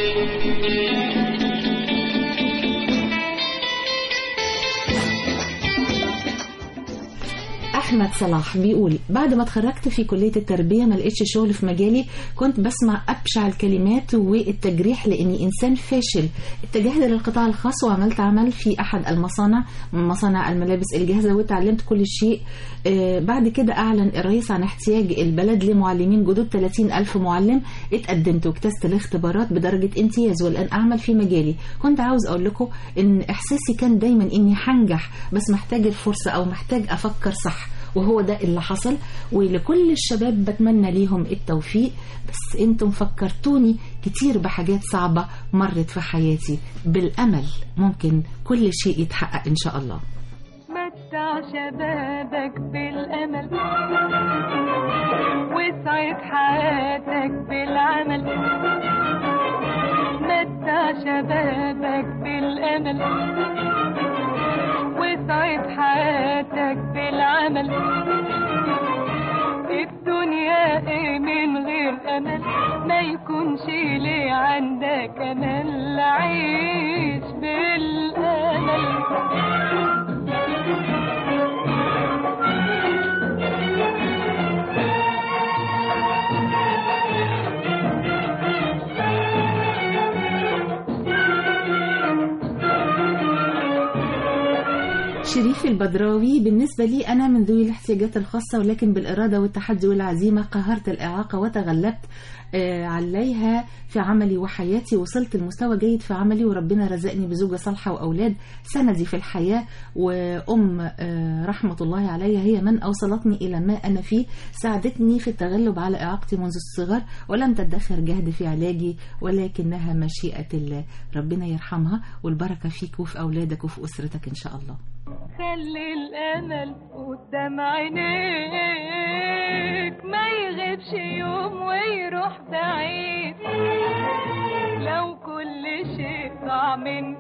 أحمد صلاح بيقول بعد ما اتخرجت في كلية التربية ما لقيتش شغل في مجالي كنت بسمع أبشع الكلمات والتجريح لأني إنسان فاشل اتجهت للقطاع الخاص وعملت عمل في أحد المصانع من مصانع الملابس الجاهزة وتعلمت كل شيء آه، بعد كده أعلن الرئيس عن احتياج البلد لمعلمين جدد 30 ألف معلم اتقدمت واجتزت الاختبارات بدرجة امتياز والآن أعمل في مجالي كنت عاوز أقول لكم إن إحساسي كان دايما إني هنجح بس محتاج الفرصة أو محتاج أفكر صح وهو ده اللي حصل ولكل الشباب بتمنى ليهم التوفيق بس انتم فكرتوني كتير بحاجات صعبة مرت في حياتي بالأمل ممكن كل شيء يتحقق إن شاء الله متع شبابك بالأمل وسعد حياتك بالعمل متع شبابك بالأمل وسعد حياتك بالعمل الدنيا ايه من غير امل ما يكونش ليه عندك امل عيش بالامل شريف البدراوي بالنسبة لي أنا من ذوي الاحتياجات الخاصة ولكن بالإرادة والتحدي والعزيمة قهرت الإعاقة وتغلبت آه، عليها في عملي وحياتي وصلت لمستوى جيد في عملي وربنا رزقني بزوجة صالحة وأولاد سندي في الحياة وأم آه، رحمة الله عليها هي من أوصلتني إلى ما أنا فيه ساعدتني في التغلب على إعاقتي منذ الصغر ولم تدخر جهد في علاجي ولكنها مشيئة الله ربنا يرحمها والبركة فيك وفي أولادك وفي أسرتك إن شاء الله خلي الامل قدام عينيك ما يغيبش يوم ويروح بعيد لو كل شيء ضاع من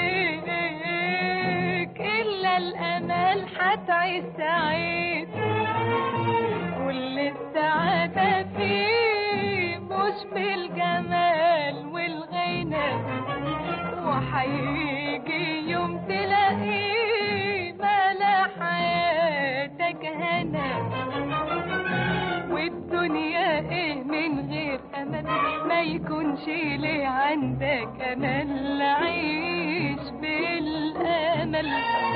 ايديك الا الامل هتعيش سعيد كل السعادة فيه مش بالجمال والغنى وحيجي يوم تلاقيه ملا حياتك هنا والدنيا ايه من غير امل ما يكونش ليه عندك امل عيش بالامل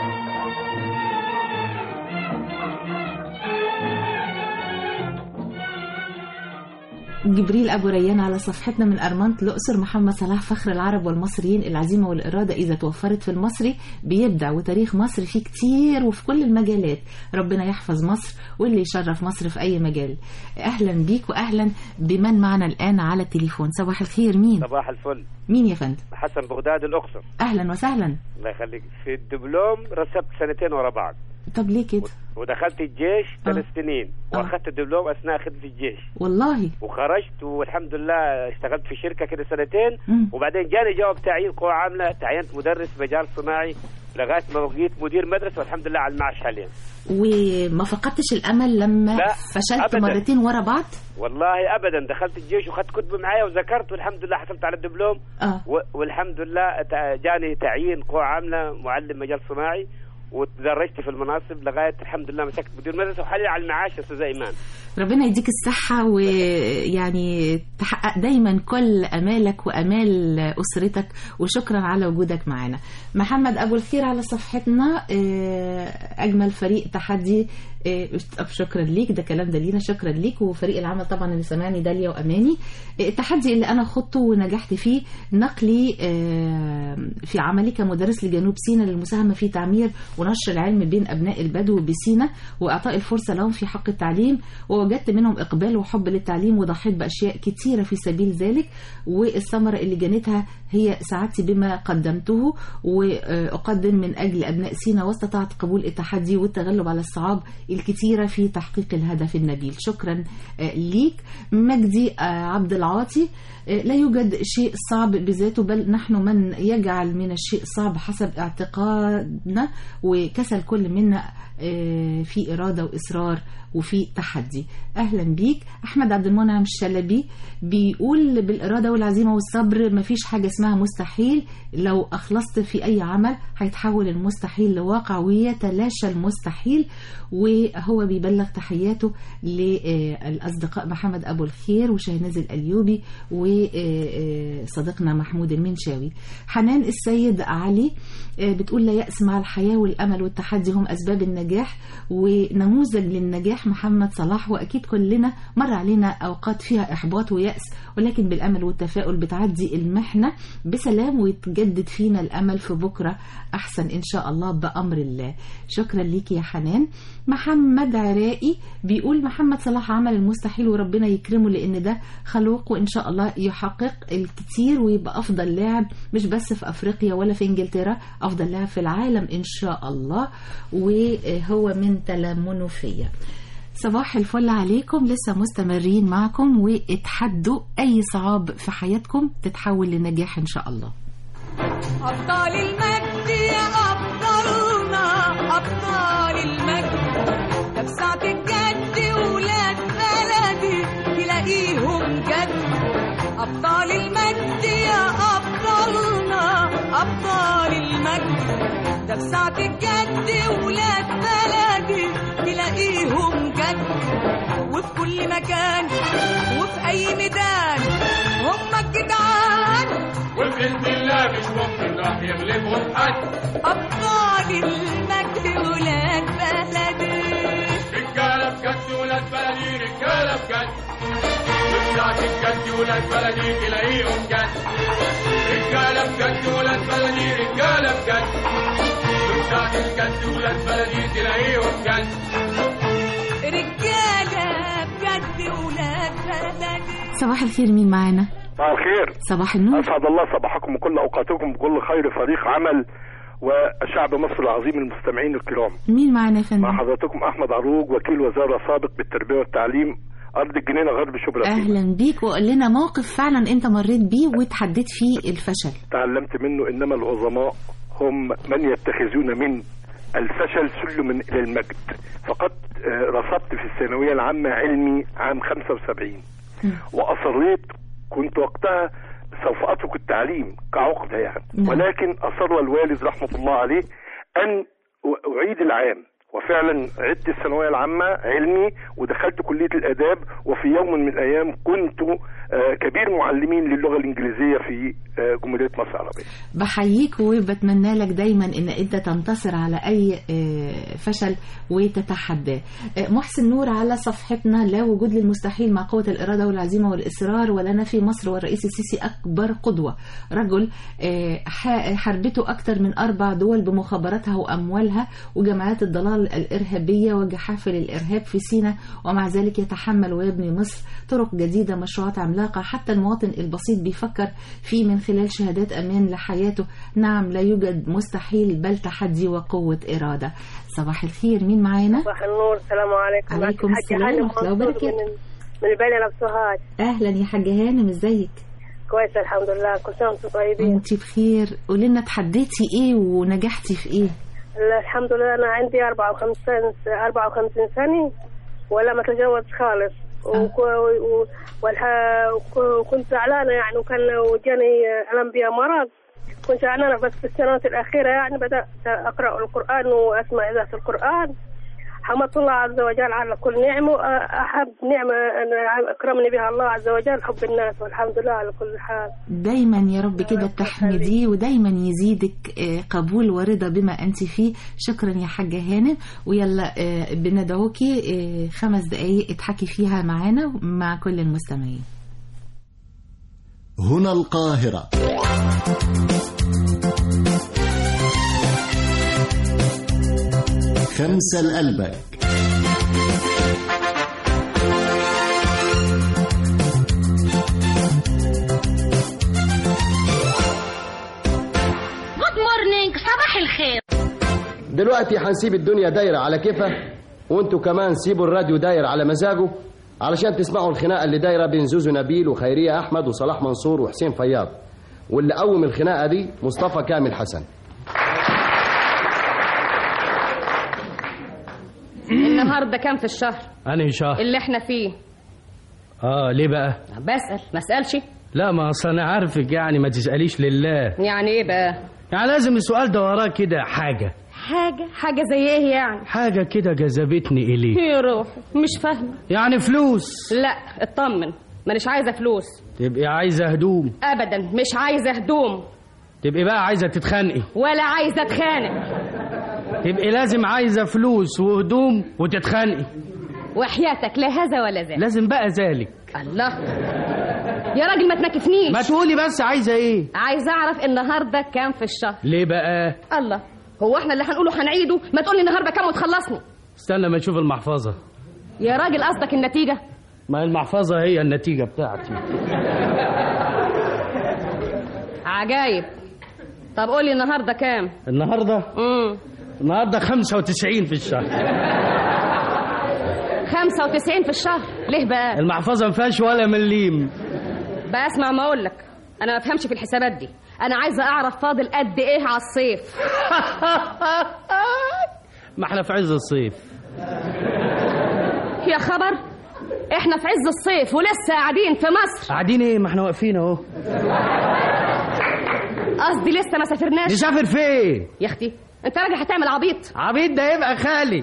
جبريل أبو ريان على صفحتنا من أرمنت الأقصر محمد صلاح فخر العرب والمصريين العزيمة والإرادة إذا توفرت في المصري بيبدع وتاريخ مصر فيه كتير وفي كل المجالات ربنا يحفظ مصر واللي يشرف مصر في أي مجال أهلا بيك وأهلا بمن معنا الآن على التليفون صباح الخير مين صباح الفل مين يا فندم حسن بغداد الأقصر أهلا وسهلا الله يخليك في الدبلوم رسبت سنتين ورا بعض طب ليه كده ودخلت الجيش ثلاث سنين واخدت الدبلوم اثناء خدمه الجيش والله وخرجت والحمد لله اشتغلت في شركه كده سنتين مم. وبعدين جاني جواب تعيين قوى عامله تعينت مدرس مجال صناعي لغايه ما بقيت مدير مدرسه والحمد لله على المعاش حاليا وما فقدتش الامل لما لا، فشلت أبداً. مرتين ورا بعض والله ابدا دخلت الجيش وخدت كتب معايا وذكرت والحمد لله حصلت على الدبلوم اه و- والحمد لله تع- جاني تعيين قوى عامله معلم مجال صناعي وتدرجت في المناصب لغايه الحمد لله مسكت مدير مدرسه وحاليا على المعاش يا استاذ ايمان ربنا يديك الصحة ويعني تحقق دايما كل أمالك وأمال أسرتك وشكرا على وجودك معنا محمد أبو الخير على صفحتنا آه، أجمل فريق تحدي آه، طب شكرا ليك ده كلام ده لينا شكرا ليك وفريق العمل طبعا اللي سمعني داليا وأماني آه، التحدي اللي أنا خضته ونجحت فيه نقلي آه، في عملي كمدرس لجنوب سيناء للمساهمة في تعمير ونشر العلم بين أبناء البدو بسيناء وإعطاء الفرصة لهم في حق التعليم ووجدت منهم إقبال وحب للتعليم وضحيت بأشياء كتيرة في سبيل ذلك والثمرة اللي جنتها هي سعادتي بما قدمته وأقدم من أجل أبناء سينا واستطعت قبول التحدي والتغلب على الصعاب الكتيرة في تحقيق الهدف النبيل شكرا آه، ليك مجدي آه، عبد العاطي آه، لا يوجد شيء صعب بذاته بل نحن من يجعل من الشيء صعب حسب اعتقادنا وكسل كل منا آه، في إرادة وإصرار وفي تحدي أهلا بيك أحمد عبد المنعم الشلبي بيقول بالإرادة والعزيمة والصبر مفيش حاجة اسمها مستحيل لو أخلصت في أي عمل هيتحول المستحيل لواقع ويتلاشى المستحيل وهو بيبلغ تحياته للأصدقاء محمد أبو الخير وشهناز الأليوبي وصديقنا محمود المنشاوي حنان السيد علي آه، بتقول لا يأس مع الحياة والأمل والتحدي هم أسباب النجاح ونموذج للنجاح محمد صلاح وأكيد كلنا مر علينا أوقات فيها إحباط ويأس ولكن بالأمل والتفاؤل بتعدي المحنة بسلام ويتجدد فينا الأمل في بكرة أحسن إن شاء الله بأمر الله شكرا ليك يا حنان محمد عراقي بيقول محمد صلاح عمل المستحيل وربنا يكرمه لأن ده خلوق وإن شاء الله يحقق الكتير ويبقى أفضل لاعب مش بس في أفريقيا ولا في إنجلترا أفضل لاعب في العالم إن شاء الله وهو من تلامنوفية صباح الفل عليكم لسه مستمرين معكم واتحدوا أي صعاب في حياتكم تتحول لنجاح إن شاء الله أبطال المجد يا أبطالنا أبطال المجد ده في ساعة الجد ولاد بلدي تلاقيهم جد أبطال المجد يا أبطالنا أبطال المجد ده في ساعة الجد ولاد بلدي تلاقيهم جد وفي كل مكان وفي أي ميدان هم الجدعان وبإذن الله مش ممكن راح يغلبهم حد أبطال المجد ولاد بلدي رجالة بجد ولاد بلدي رجالة بجد وبتاعت الجد ولاد بلدي تلاقيهم جد رجالة بجد ولاد بلدي رجالة بجد وبتاعت الجد ولاد بلدي تلاقيهم جد رجالة بجد ولاد بلدي صباح الخير مين معانا صباح الخير صباح النور اسعد الله صباحكم وكل اوقاتكم بكل خير فريق عمل وشعب مصر العظيم المستمعين الكرام مين معانا يا فندم مع حضرتكم احمد عروج وكيل وزاره سابق بالتربيه والتعليم ارض الجنينه غرب شبرا اهلا بيك وقول لنا موقف فعلا انت مريت بيه وتحديت فيه الفشل تعلمت منه انما العظماء هم من يتخذون من الفشل سلما الى المجد فقد آه، رصدت في الثانويه العامه علمي عام 75 واصريت كنت وقتها سوف اترك التعليم كعقده يعني نعم. ولكن اصر الوالد رحمه الله عليه ان أ- اعيد العام وفعلا عدت الثانويه العامه علمي ودخلت كليه الاداب وفي يوم من الايام كنت آه، كبير معلمين للغه الانجليزيه في آه، جمهوريه مصر العربيه بحييك وبتمنى لك دايما ان انت تنتصر على اي آه، فشل وتتحداه آه، محسن نور على صفحتنا لا وجود للمستحيل مع قوة الإرادة والعزيمة والإصرار ولنا في مصر والرئيس السيسي أكبر قدوة رجل آه، ح- حربته أكثر من أربع دول بمخابراتها وأموالها وجماعات الضلال الإرهابية وجحافل الإرهاب في سيناء ومع ذلك يتحمل ويبني مصر طرق جديدة مشروعات عملاقة الصداقة حتى المواطن البسيط بيفكر فيه من خلال شهادات أمان لحياته نعم لا يوجد مستحيل بل تحدي وقوة إرادة صباح الخير مين معانا؟ صباح النور السلام عليكم عليكم معك السلام الحاجة هانم ورحمة الله منصور وبركاته. من من البلد بسوهاج أهلا يا حاجة هانم ازيك؟ كويس الحمد لله كل سنة وانتم طيبين انت بخير قولي لنا اتحديتي ايه ونجحتي في ايه؟ لا، الحمد لله أنا عندي 54 سنة 54 سنة ولا ما تزوجت خالص وك- و- والح- وك- وكنت زعلانة يعني وكان وجاني ألم بها مرض كنت زعلانة بس في السنوات الأخيرة يعني بدأت أقرأ القرآن وأسمع إذاعة القرآن حمدت الله عز وجل على كل نعمة أحب نعمة أن أكرمني بها الله عز وجل حب الناس والحمد لله على كل حال دايما يا رب كده تحمديه ودايما يزيدك آه، قبول ورضا بما انت فيه شكرا يا حاجة هانم ويلا آه، بندعوكي آه، خمس دقايق اضحكي فيها معانا مع كل المستمعين هنا القاهرة خمسة لقلبك جود مورنينج صباح الخير دلوقتي هنسيب الدنيا دايرة على كيفها وانتوا كمان سيبوا الراديو داير على مزاجه علشان تسمعوا الخناقة اللي دايرة بين زوزو نبيل وخيرية أحمد وصلاح منصور وحسين فياض واللي قوم الخناقة دي مصطفى كامل حسن النهارده كام في الشهر أنهي شهر؟ اللي احنا فيه اه ليه بقى؟ بسأل ما اسألش لا ما اصل انا عارفك يعني ما تسأليش لله يعني ايه بقى يعني لازم السؤال ده وراه كده حاجة حاجة حاجة زي ايه يعني حاجة كده جذبتني إليه يا روحي مش فاهمة يعني فلوس لا اطمن مانيش عايزة فلوس تبقي عايزة هدوم ابدا مش عايزة هدوم تبقي بقى عايزة تتخانقي ولا عايزة اتخانق تبقي لازم عايزة فلوس وهدوم وتتخانقي وحياتك لا هذا ولا ذاك لازم بقى ذلك الله يا راجل ما تنكفنيش ما تقولي بس عايزة ايه عايزة اعرف النهارده كام في الشهر ليه بقى الله هو احنا اللي هنقوله هنعيده ما تقولي النهارده كام وتخلصني استنى ما اشوف المحفظة يا راجل قصدك النتيجة ما المحفظة هي النتيجة بتاعتي عجايب طب قولي النهارده كام النهاردة امم النهاردة 95 في الشهر 95 في الشهر ليه بقى المحفظة ما فيهاش ولا مليم بقى اسمع ما اقول لك انا ما بفهمش في الحسابات دي انا عايزه اعرف فاضل قد ايه على الصيف ما احنا في عز الصيف يا خبر احنا في عز الصيف ولسه قاعدين في مصر قاعدين ايه ما احنا واقفين اهو قصدي لسه ما سافرناش نسافر فين يا اختي انت راجل هتعمل عبيط عبيط ده يبقى خالي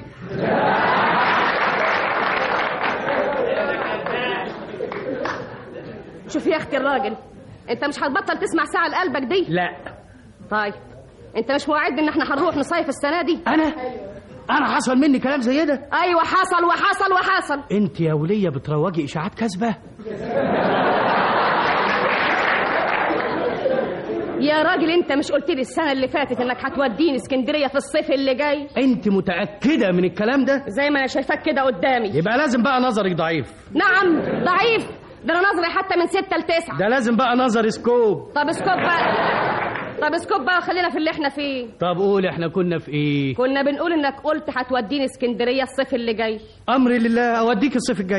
شوف يا اختي الراجل انت مش هتبطل تسمع ساعه لقلبك دي لا طيب انت مش موعدني ان احنا هنروح نصيف السنه دي انا انا حصل مني كلام زي ده ايوه حصل وحصل وحصل انت يا وليه بتروجي اشاعات كاذبه يا راجل انت مش قلت لي السنه اللي فاتت انك هتوديني اسكندريه في الصيف اللي جاي انت متاكده من الكلام ده زي ما انا شايفاك كده قدامي يبقى لازم بقى نظرك ضعيف نعم ضعيف ده انا نظري حتى من ستة لتسعة ده لازم بقى نظر سكوب طب اسكت بقى طب اسكت بقى خلينا في اللي احنا فيه طب قول احنا كنا في ايه كنا بنقول انك قلت هتوديني اسكندريه الصيف اللي جاي امري لله اوديك الصيف الجاي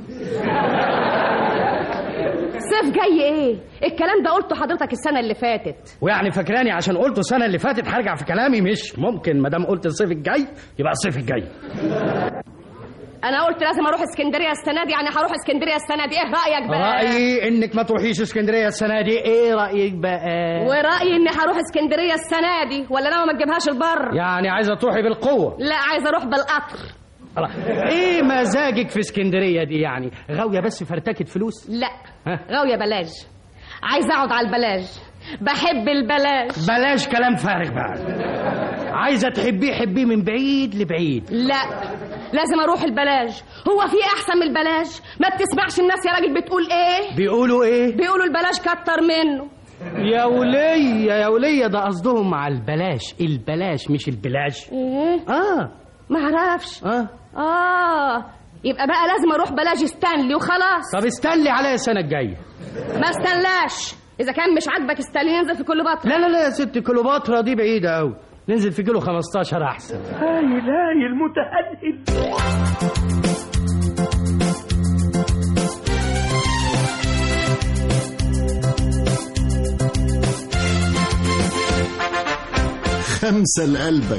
صيف جاي ايه الكلام ده قلته حضرتك السنه اللي فاتت ويعني فاكراني عشان قلته السنه اللي فاتت هرجع في كلامي مش ممكن ما دام قلت الصيف الجاي يبقى الصيف الجاي انا قلت لازم اروح اسكندريه السنه دي يعني هروح اسكندريه السنه دي ايه رايك بقى رايي انك ما تروحيش اسكندريه السنه دي ايه رايك بقى ورايي اني هروح اسكندريه السنه دي ولا انا ما تجيبهاش البر يعني عايزه تروحي بالقوه لا عايزه اروح بالقطر الله. ايه مزاجك في اسكندريه دي يعني غاويه بس فرتكه فلوس لا ها؟ غاويه بلاج عايزه اقعد على البلاج بحب البلاج بلاش كلام فارغ بقى عايزه تحبيه حبيه من بعيد لبعيد لا لازم اروح البلاج هو في احسن من البلاج ما بتسمعش الناس يا راجل بتقول ايه بيقولوا ايه بيقولوا البلاج كتر منه يا وليه يا وليه ده قصدهم على البلاش البلاش مش البلاش ايه اه ما اعرفش اه اه يبقى بقى لازم اروح بلاج ستانلي وخلاص طب استنلي عليا السنه الجايه ما استناش اذا كان مش عاجبك استنلي ننزل في كليوباترا لا لا لا يا ست كليوباترا دي بعيده قوي ننزل في كيلو 15 احسن هايل هايل متهدد خمسة لقلبك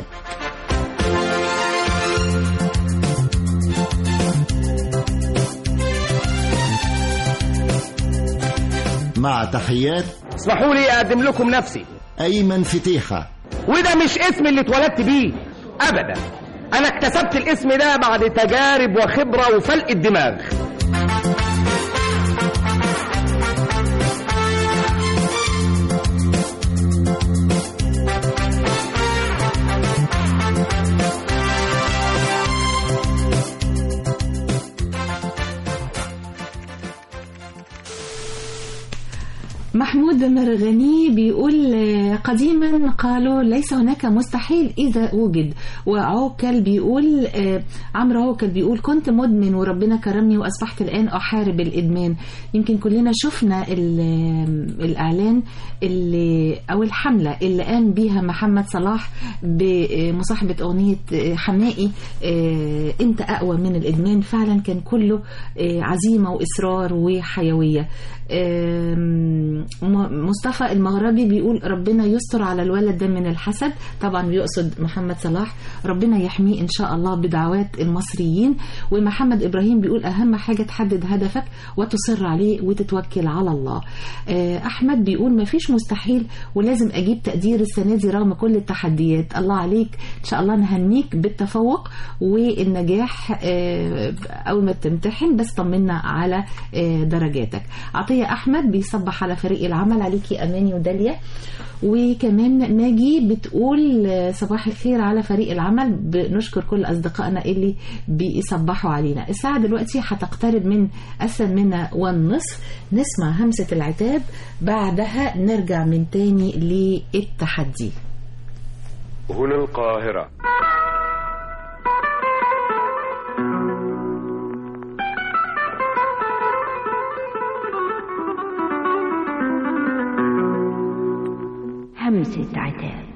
مع تحيات اسمحوا لي اقدم لكم نفسي أيمن فتيحة وده مش اسمي اللي اتولدت بيه ابدا انا اكتسبت الاسم ده بعد تجارب وخبره وفلق الدماغ محمود مرغني بيقول آه، قديما قالوا ليس هناك مستحيل إذا وجد وعوكل بيقول آه، عمرو عوكل بيقول كنت مدمن وربنا كرمني وأصبحت الآن أحارب الإدمان يمكن كلنا شفنا ال- آه، الإعلان اللي أو الحملة اللي قام بيها محمد صلاح بمصاحبة أغنية آه، حمائي آه، أنت أقوى من الإدمان فعلا كان كله آه، عزيمة وإصرار وحيوية آم، م- مصطفى المغربي بيقول ربنا يستر على الولد ده من الحسد طبعا بيقصد محمد صلاح ربنا يحميه ان شاء الله بدعوات المصريين ومحمد ابراهيم بيقول اهم حاجه تحدد هدفك وتصر عليه وتتوكل على الله آه، احمد بيقول مفيش مستحيل ولازم اجيب تقدير السنه دي رغم كل التحديات الله عليك ان شاء الله نهنيك بالتفوق والنجاح آه، اول ما تمتحن بس طمنا على آه، درجاتك عطيه احمد بيصبح على فريق العمل عليكي اماني وداليا وكمان ماجي بتقول آه، صباح الخير على فريق العمل بنشكر كل اصدقائنا اللي بيصبحوا علينا الساعه دلوقتي هتقترب من الثامنه والنصف نسمع همسه العتاب بعدها نرجع من تاني للتحدي هنا القاهرة همسة عتاب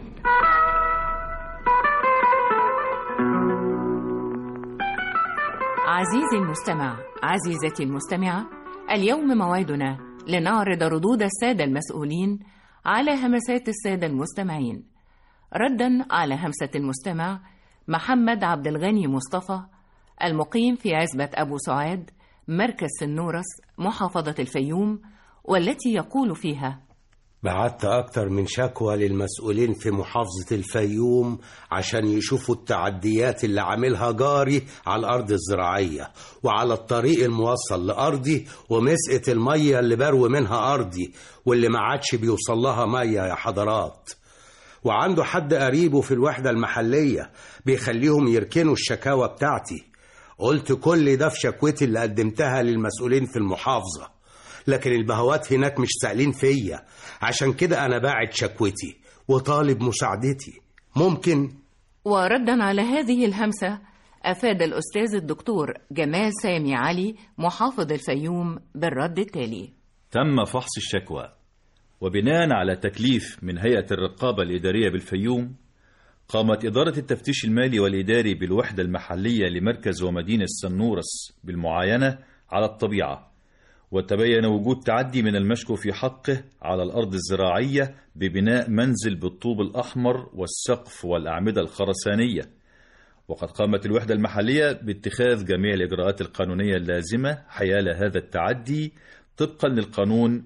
عزيزي المستمع عزيزتي المستمعة اليوم موعدنا لنعرض ردود السادة المسؤولين على همسات السادة المستمعين ردا على همسة المستمع محمد عبد الغني مصطفى المقيم في عزبة أبو سعاد مركز سنورس محافظة الفيوم والتي يقول فيها بعت أكتر من شكوى للمسؤولين في محافظة الفيوم عشان يشوفوا التعديات اللي عاملها جاري على الأرض الزراعية وعلى الطريق الموصل لأرضي ومسقة المية اللي بروي منها أرضي واللي ما عادش بيوصل لها مية يا حضرات وعنده حد قريبه في الوحدة المحلية بيخليهم يركنوا الشكاوى بتاعتي قلت كل ده في شكوتي اللي قدمتها للمسؤولين في المحافظة لكن البهوات هناك مش سائلين فيا عشان كده أنا باعت شكوتي وطالب مساعدتي ممكن وردا على هذه الهمسة أفاد الأستاذ الدكتور جمال سامي علي محافظ الفيوم بالرد التالي تم فحص الشكوى وبناء على تكليف من هيئة الرقابة الإدارية بالفيوم قامت إدارة التفتيش المالي والإداري بالوحدة المحلية لمركز ومدينة سنورس بالمعاينة على الطبيعة وتبين وجود تعدي من المشكو في حقه على الأرض الزراعية ببناء منزل بالطوب الأحمر والسقف والأعمدة الخرسانية وقد قامت الوحدة المحلية باتخاذ جميع الإجراءات القانونية اللازمة حيال هذا التعدي طبقا للقانون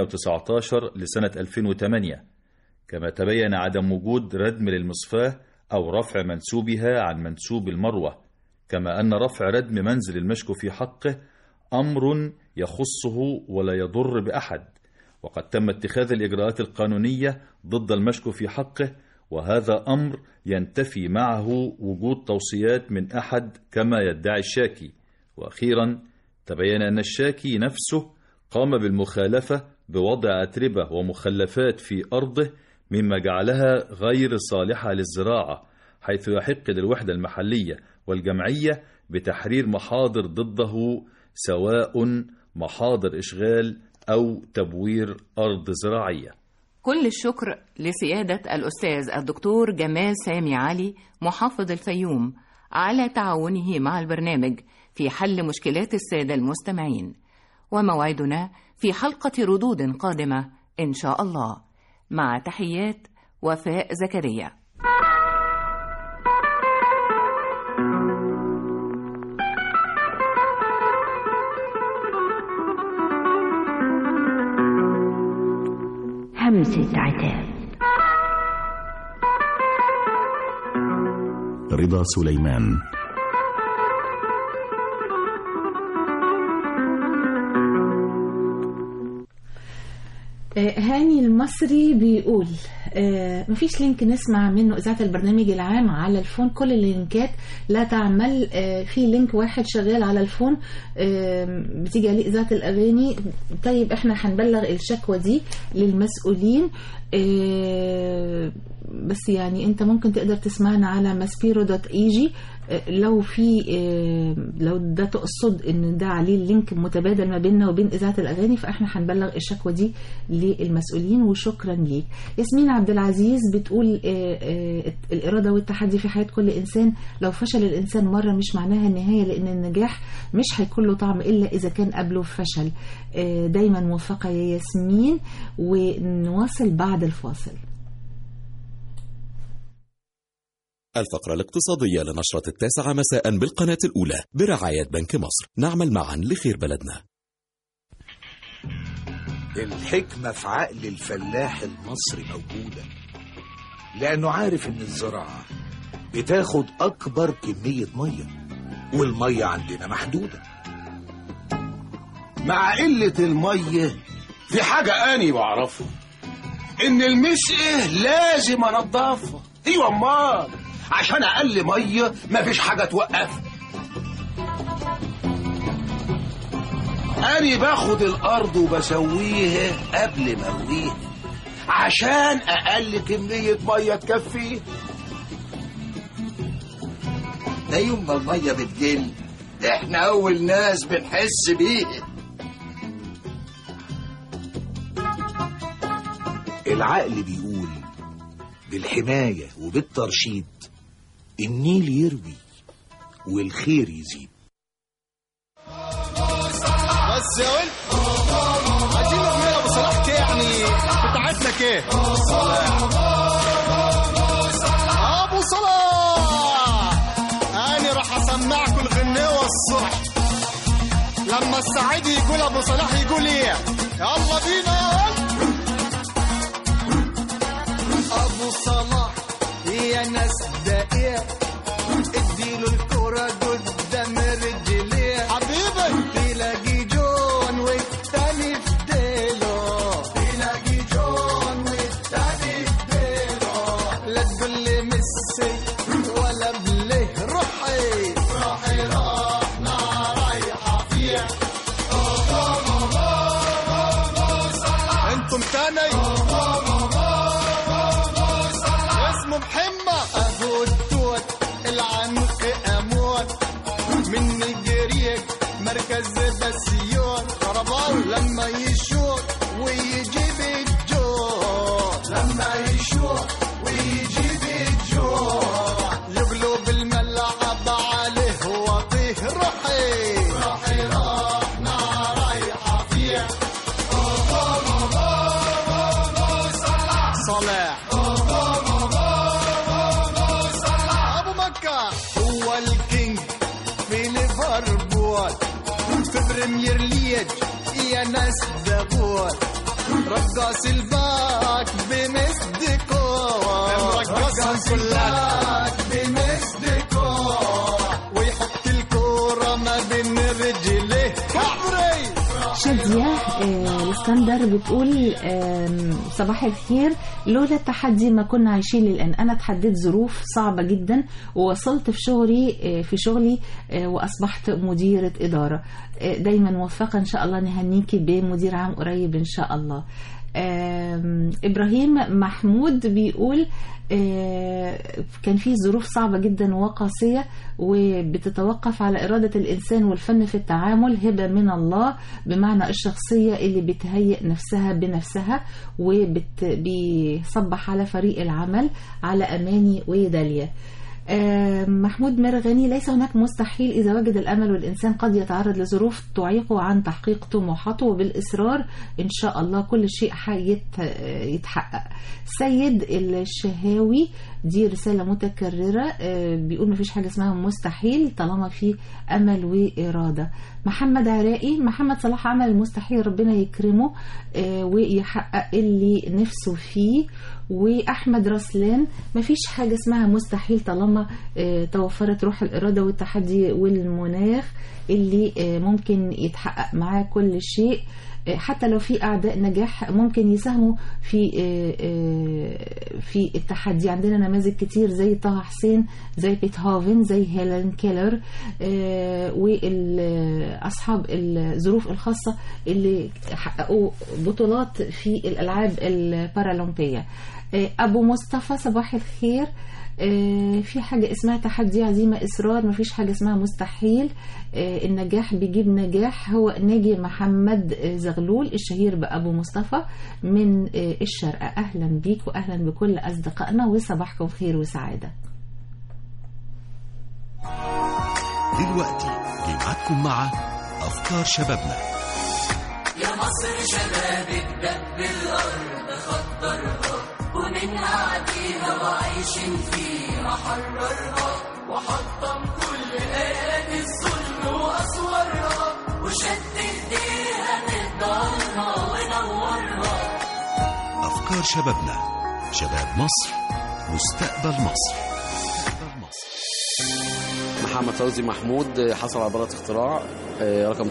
119 لسنة 2008 كما تبين عدم وجود ردم للمصفاة أو رفع منسوبها عن منسوب المروة كما أن رفع ردم منزل المشكو في حقه أمر يخصه ولا يضر بأحد وقد تم اتخاذ الإجراءات القانونية ضد المشكو في حقه وهذا أمر ينتفي معه وجود توصيات من أحد كما يدعي الشاكي وأخيرا تبين أن الشاكي نفسه قام بالمخالفة بوضع أتربة ومخلفات في أرضه مما جعلها غير صالحة للزراعة حيث يحق للوحدة المحلية والجمعية بتحرير محاضر ضده سواء محاضر إشغال أو تبوير أرض زراعية كل الشكر لسيادة الأستاذ الدكتور جمال سامي علي محافظ الفيوم على تعاونه مع البرنامج في حل مشكلات السادة المستمعين وموعدنا في حلقة ردود قادمة إن شاء الله مع تحيات وفاء زكريا همسة عتاب رضا سليمان آه، هاني المصري بيقول آه، مفيش لينك نسمع منه إذاعة البرنامج العام على الفون كل اللينكات لا تعمل آه، في لينك واحد شغال على الفون آه، بتيجي عليه إذاعة الأغاني طيب احنا هنبلغ الشكوى دي للمسؤولين آه، بس يعني انت ممكن تقدر تسمعنا على ماسبيرو دوت ايجي لو في آه، لو ده تقصد ان ده عليه اللينك متبادل ما بيننا وبين اذاعه الاغاني فاحنا هنبلغ الشكوى دي للمسؤولين وشكرا ليك ياسمين عبد العزيز بتقول آه، آه، الاراده والتحدي في حياه كل انسان لو فشل الانسان مره مش معناها النهايه لان النجاح مش هيكون له طعم الا اذا كان قبله فشل آه، دايما موفقه يا ياسمين ونواصل بعد الفاصل الفقرة الاقتصادية لنشرة التاسعة مساء بالقناة الأولى برعاية بنك مصر نعمل معا لخير بلدنا الحكمة في عقل الفلاح المصري موجودة لأنه عارف إن الزراعة بتاخد أكبر كمية مية والمية عندنا محدودة مع قلة المية في حاجة أني بعرفها إن المسقة لازم أنضفها أيوة أمال عشان أقل مية مفيش حاجة توقفها أنا باخد الأرض وبسويها قبل ما أرويها عشان أقل كمية مية تكفيه ده يوم ما المية بتقل إحنا أول ناس بنحس بيها العقل بيقول بالحماية وبالترشيد النيل يروي والخير يزيد بس يا ولد عايزين نغني ابو صلاح كده يعني بتاعتنا كده ابو صلاح انا راح اسمعكم الغنيوه الصبح لما السعيد يقول ابو صلاح يقول ايه يلا بينا يا ولد ابو صلاح يا ناس دقيق اديله الكرة قدام رجليه حبيبي تلاقي جون والتاني في ديله تلاقي جون والتاني في ديله لا تقول لي ميسي ولا بليه روحي روحي رحنا رايحة فيه انتم تاني اسمه محمد ابو التوت العنق اموت من جريك مركز بسيون خربان لما يشوط ويجيب الجوع لما يشوط ويجيب الجوع يقلب الملعب عليه وطيه روحي روحي رحنا رايحة فيه صلاح ابو مكة هو الكينج في ليفربول في بريمير ليج يا ناس دبول رقص الباك بمس ديكور رقص الباك بمس ديكور ويحط الكورة ما بين رجليه كبري شادية آه، الاسكندر بتقول آم، صباح الخير لولا التحدي ما كنا عايشين للآن أنا تحديت ظروف صعبة جدا ووصلت في شغلي آه، في شغلي آه، وأصبحت مديرة إدارة آه، دايما موفقة إن شاء الله نهنيكي بمدير عام قريب إن شاء الله آم، إبراهيم محمود بيقول آه، كان في ظروف صعبة جدا وقاسية وبتتوقف على إرادة الإنسان والفن في التعامل هبة من الله بمعنى الشخصية اللي بتهيئ نفسها بنفسها وبيصبح على فريق العمل على أماني وداليا آه، محمود مرغني ليس هناك مستحيل إذا وجد الأمل والإنسان قد يتعرض لظروف تعيقه عن تحقيق طموحاته وبالإصرار إن شاء الله كل شيء هيتحقق سيد الشهاوي دي رسالة متكررة آه، بيقول مفيش حاجة اسمها مستحيل طالما في أمل وإرادة محمد عراقي محمد صلاح عمل المستحيل ربنا يكرمه آه، ويحقق اللي نفسه فيه واحمد رسلان مفيش حاجه اسمها مستحيل طالما آه، توفرت روح الاراده والتحدي والمناخ اللي آه، ممكن يتحقق معاه كل شيء آه، حتى لو في اعداء نجاح ممكن يساهموا في آه، آه، في التحدي عندنا نماذج كتير زي طه حسين زي بيتهوفن زي هيلين كيلر واصحاب الظروف الخاصه اللي حققوا بطولات في الالعاب البارالمبيه آه، ابو مصطفى صباح الخير آه، في حاجة اسمها تحدي عزيمة إصرار مفيش حاجة اسمها مستحيل آه، النجاح بيجيب نجاح هو ناجي محمد آه، زغلول الشهير بأبو مصطفى من آه، الشرق أهلا بيك وأهلا بكل أصدقائنا وصباحكم خير وسعادة دلوقتي جمعتكم مع أفكار شبابنا يا مصر شبابك دب الأرض خطرها ومنها عديها وعايشين فيها حررها وحطم كل آلات الظلم وأسوارها وشد إيديها نضالها ونورها أفكار شبابنا شباب مصر مستقبل مصر محمد فوزي محمود حصل على براءة اختراع آه، رقم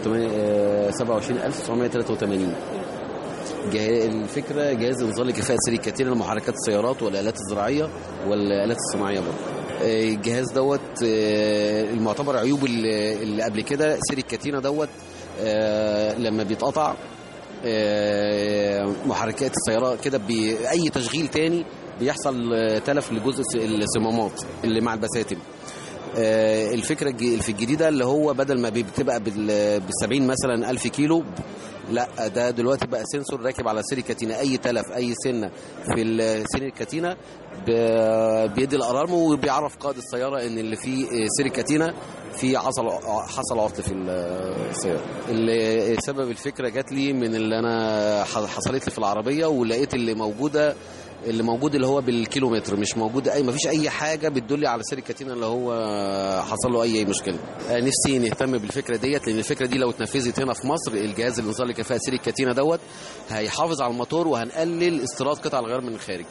27983 جه- الفكرة جهاز نظام لكفاءة سري كتير لمحركات السيارات والآلات الزراعية والآلات الصناعية برضه آه، الجهاز دوت آه، المعتبر عيوب اللي اللي قبل كده سيري الكاتينا دوت آه، لما بيتقطع آه، محركات السيارة كده بأي تشغيل تاني بيحصل آه، تلف لجزء الصمامات اللي مع البساتم آه، الفكره الج- في الجديده اللي هو بدل ما بي- بتبقى بال 70 مثلا الف كيلو لا ده دلوقتي بقى سنسور راكب على سير الكاتينا اي تلف اي سنه في ال- سير الكاتينا ب- بيدي الالارم وبيعرف قائد السياره ان اللي في سير الكاتينا في حصل حصل عطل في السياره اللي سبب الفكره جات لي من اللي انا ح- حصلت لي في العربيه ولقيت اللي موجوده اللي موجود اللي هو بالكيلومتر مش موجود اي مفيش اي حاجه بتدل على سير الكاتينا اللي هو حصل له اي مشكله آه، نفسي نهتم بالفكره ديت لان الفكره دي لو اتنفذت هنا في مصر الجهاز اللي نظام لكفاءه سير الكاتينا دوت هيحافظ على الموتور وهنقلل استيراد قطع الغيار من الخارج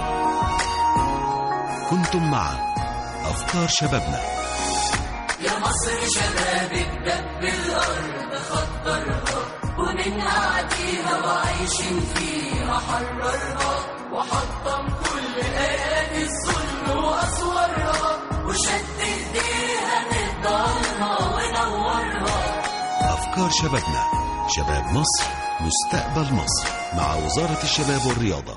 كنتم مع أفكار شبابنا يا مصر شبابك دب الأرض خطرها ومنها عديها وعايشين فيها حررها وحطم كل آلات الظلم وأسوارها وشد إيديها نضالها ونورها أفكار شبابنا شباب مصر مستقبل مصر مع وزارة الشباب والرياضة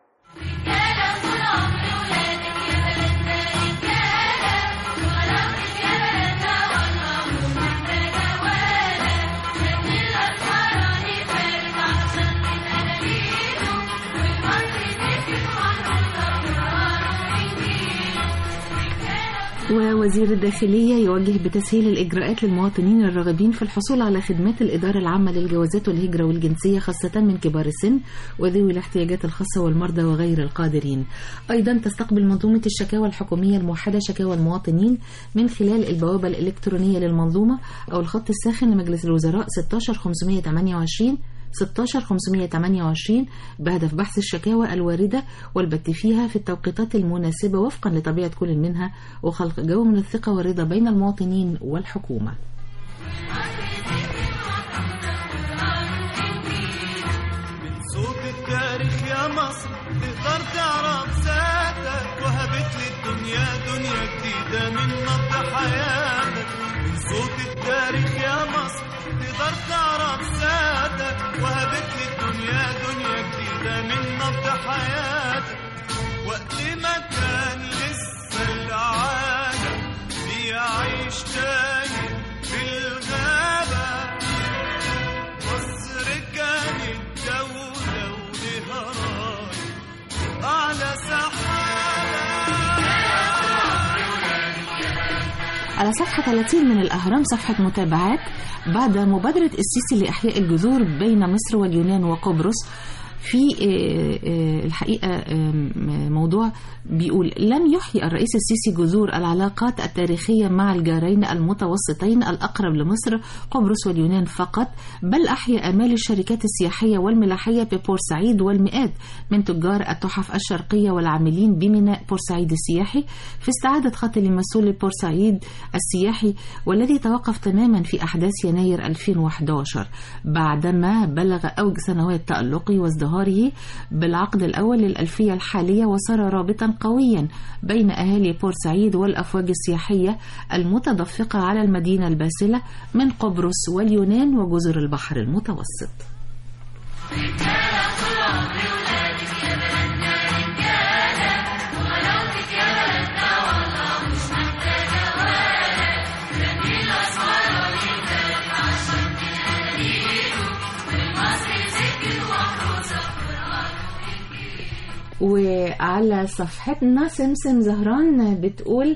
ووزير الداخلية يوجه بتسهيل الإجراءات للمواطنين الراغبين في الحصول على خدمات الإدارة العامة للجوازات والهجرة والجنسية خاصة من كبار السن وذوي الاحتياجات الخاصة والمرضى وغير القادرين أيضا تستقبل منظومة الشكاوى الحكومية الموحدة شكاوى المواطنين من خلال البوابة الإلكترونية للمنظومة أو الخط الساخن لمجلس الوزراء 16528 16528 بهدف بحث الشكاوى الواردة والبت فيها في التوقيتات المناسبة وفقا لطبيعة كل منها وخلق جو من الثقة والرضا بين المواطنين والحكومة صوت التاريخ يا مصر تقدر تعرف ذاتك وهبت للدنيا دنيا جديدة من نبض حياتك من صوت التاريخ يا مصر تقدر تعرف ذاتك وهبت للدنيا دنيا جديدة جديدة من نبض حياتك وقت ما كان لسه العالم بيعيش تاني في الغابة مصر كانت دولة ولها راية أعلى على صفحة 30 من الأهرام صفحة متابعات بعد مبادرة السيسي لإحياء الجذور بين مصر واليونان وقبرص في آه، آه، الحقيقة آم، موضوع بيقول لم يحيي الرئيس السيسي جذور العلاقات التاريخية مع الجارين المتوسطين الأقرب لمصر قبرص واليونان فقط بل أحيا آمال الشركات السياحية والملاحية ببورسعيد والمئات من تجار التحف الشرقية والعاملين بميناء بورسعيد السياحي في استعادة خط لمسؤول بورسعيد السياحي والذي توقف تماما في أحداث يناير 2011 بعدما بلغ أوج سنوات تألقه وازدهاره بالعقد الأول للألفية الحالية وصار رابطا قويا بين أهالي بورسعيد والأفواج السياحية المتدفقة على المدينة الباسلة من قبرص واليونان وجزر البحر المتوسط وعلى صفحتنا سمسم زهران بتقول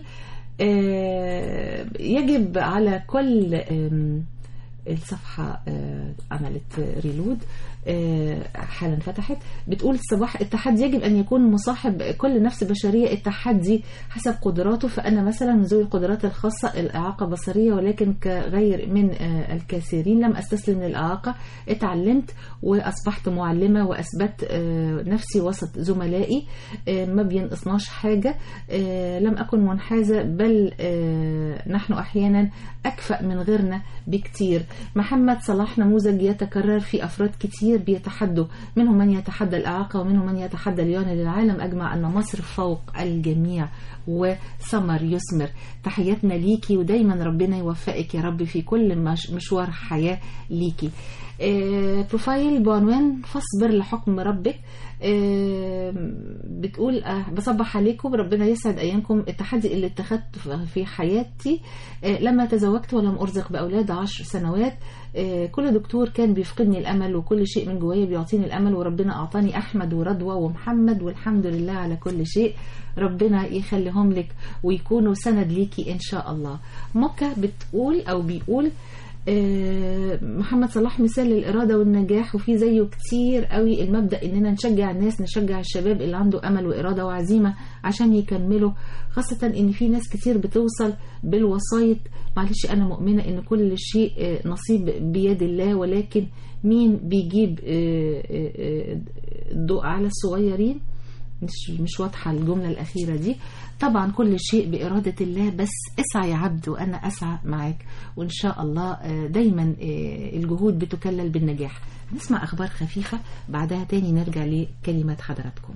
آه، يجب على كل آم، الصفحة آه، عملت ريلود آه، حالا فتحت بتقول صباح التحدي يجب أن يكون مصاحب كل نفس بشرية التحدي حسب قدراته فأنا مثلا من ذوي القدرات الخاصة الإعاقة بصرية ولكن كغير من آه، الكثيرين لم أستسلم للإعاقة اتعلمت وأصبحت معلمة وأثبت آه، نفسي وسط زملائي آه، ما بينقصناش حاجة آه، لم أكن منحازة بل آه، نحن أحيانا أكفأ من غيرنا بكتير محمد صلاح نموذج يتكرر في أفراد كتير بيتحدوا منهم من يتحدى الإعاقة ومنهم من يتحدى اليونة للعالم أجمع أن مصر فوق الجميع وثمر يثمر تحياتنا ليكي ودايما ربنا يوفقك يا رب في كل مش مشوار حياة ليكي آه، بروفايل بعنوان فاصبر لحكم ربك آه، بتقول آه، بصبح عليكم ربنا يسعد ايامكم التحدي اللي اتخذته في حياتي آه، لما تزوجت ولم ارزق باولاد عشر سنوات آه، كل دكتور كان بيفقدني الامل وكل شيء من جوايا بيعطيني الامل وربنا اعطاني احمد ورضوى ومحمد والحمد لله على كل شيء ربنا يخليهم لك ويكونوا سند ليكي ان شاء الله مكة بتقول او بيقول آه، محمد صلاح مثال للإرادة والنجاح وفي زيه كتير قوي المبدأ إننا نشجع الناس نشجع الشباب اللي عنده أمل وإرادة وعزيمة عشان يكملوا خاصة إن في ناس كتير بتوصل بالوسايط معلش أنا مؤمنة إن كل شيء آه، نصيب بيد الله ولكن مين بيجيب آه، آه، آه، الضوء على الصغيرين مش مش واضحة الجملة الأخيرة دي طبعا كل شيء بإرادة الله بس اسعى يا عبد وأنا أسعى معاك وإن شاء الله آه، دايما آه، الجهود بتكلل بالنجاح نسمع أخبار خفيفة بعدها تاني نرجع لكلمات حضراتكم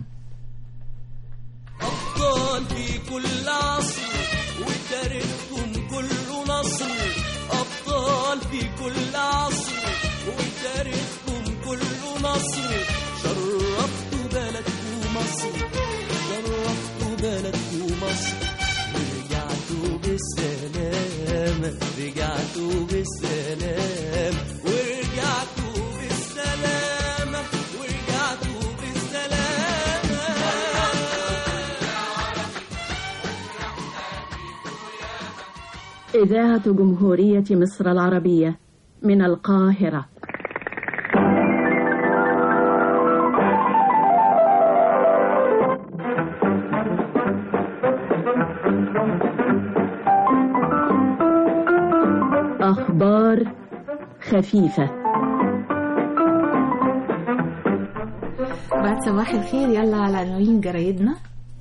أبطال في كل عصر وتاريخكم كله نصر أبطال في كل عصر وتاريخكم كله نصر شرفتوا بلدكم مصر شرفتوا بلدكم مصر ورجعتوا بالسلامة رجعتوا بالسلام ورجعتوا بالسلامة ورجعتوا بالسلامة إذاعة جمهورية مصر العربية من القاهرة أخبار خفيفة بعد صباح الخير يلا على عناوين جرايدنا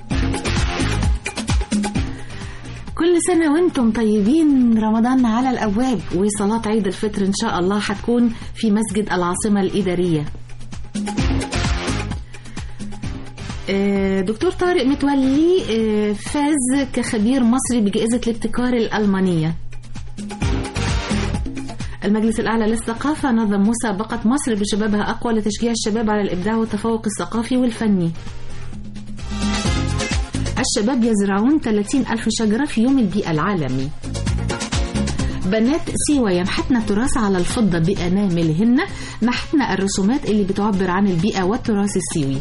كل سنة وانتم طيبين رمضان على الأبواب وصلاة عيد الفطر إن شاء الله هتكون في مسجد العاصمة الإدارية آه، دكتور طارق متولي آه، فاز كخبير مصري بجائزة الابتكار الألمانية المجلس الأعلى للثقافة نظم مسابقة مصر بشبابها أقوى لتشجيع الشباب على الإبداع والتفوق الثقافي والفني الشباب يزرعون 30 ألف شجرة في يوم البيئة العالمي بنات سيوة ينحتن التراث على الفضة بأناملهن نحتن الرسومات اللي بتعبر عن البيئة والتراث السيوي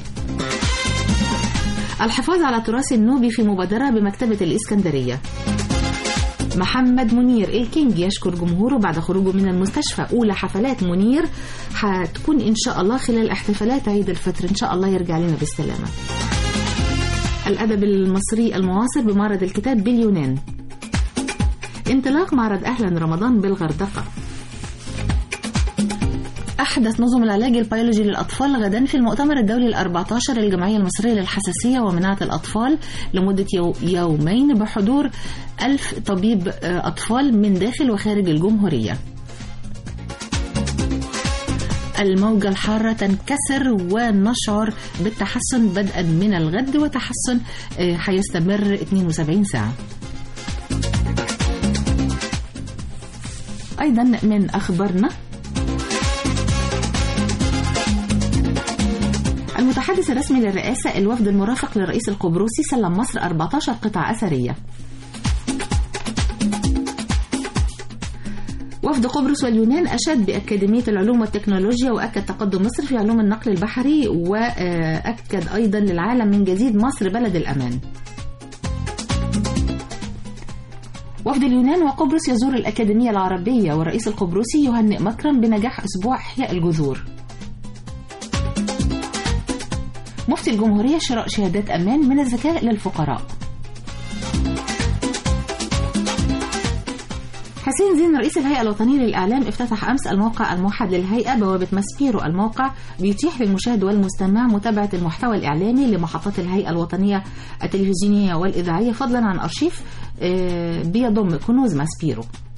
الحفاظ على التراث النوبي في مبادرة بمكتبة الإسكندرية محمد منير الكينج يشكر جمهوره بعد خروجه من المستشفى أولى حفلات منير هتكون إن شاء الله خلال احتفالات عيد الفطر إن شاء الله يرجع لنا بالسلامة الأدب المصري المعاصر بمعرض الكتاب باليونان انطلاق معرض أهلا رمضان بالغردقة أحدث نظم العلاج البيولوجي للأطفال غدا في المؤتمر الدولي ال 14 للجمعية المصرية للحساسية ومناعة الأطفال لمدة يو يومين بحضور ألف طبيب آه، أطفال من داخل وخارج الجمهورية الموجة الحارة تنكسر ونشعر بالتحسن بدءا من الغد وتحسن آه، هيستمر 72 ساعة أيضا من أخبارنا المتحدث الرسمي للرئاسة الوفد المرافق للرئيس القبرصي سلم مصر 14 قطعة أثرية وفد قبرص واليونان أشاد بأكاديمية العلوم والتكنولوجيا وأكد تقدم مصر في علوم النقل البحري وأكد أيضا للعالم من جديد مصر بلد الأمان وفد اليونان وقبرص يزور الأكاديمية العربية والرئيس القبرصي يهنئ مكرم بنجاح أسبوع إحياء الجذور مفتي الجمهورية شراء شهادات أمان من الذكاء للفقراء حسين زين رئيس الهيئة الوطنية للإعلام افتتح أمس الموقع الموحد للهيئة بوابة ماسبيرو الموقع بيتيح للمشاهد والمستمع متابعة المحتوى الإعلامي لمحطات الهيئة الوطنية التلفزيونية والإذاعية فضلا عن أرشيف آه، بيضم كنوز ماسبيرو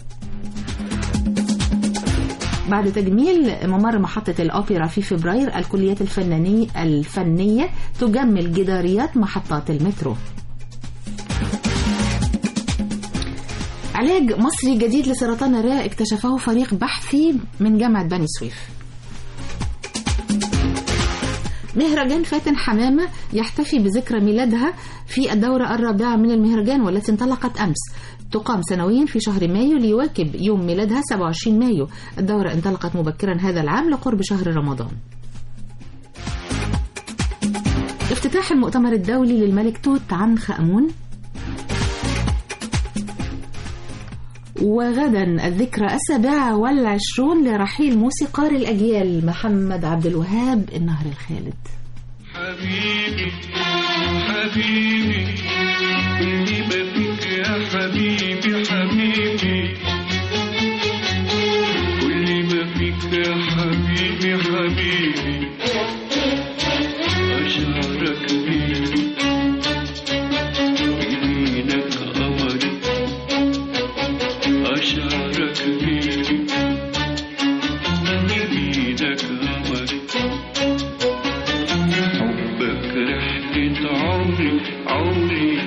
بعد تجميل ممر محطة الأوبرا في فبراير الكليات الفنانية الفنية تجمل جداريات محطات المترو علاج مصري جديد لسرطان الرئة اكتشفه فريق بحثي من جامعة بني سويف مهرجان فاتن حمامة يحتفي بذكرى ميلادها في الدورة الرابعة من المهرجان والتي انطلقت أمس تقام سنويا في شهر مايو ليواكب يوم ميلادها 27 مايو الدورة انطلقت مبكرا هذا العام لقرب شهر رمضان افتتاح المؤتمر الدولي للملك توت عنخ آمون وغدا الذكرى السابعة والعشرون لرحيل موسيقار الأجيال محمد عبد الوهاب النهر الخالد حبيبي حبيبي اللي بفيك يا حبيبي حبيبي كل ما فيك يا حبيبي حبيبي أشعرك بيدي يمينك قمري أشعرك بيدي يمينك قمري حبك رحلة عمري عمري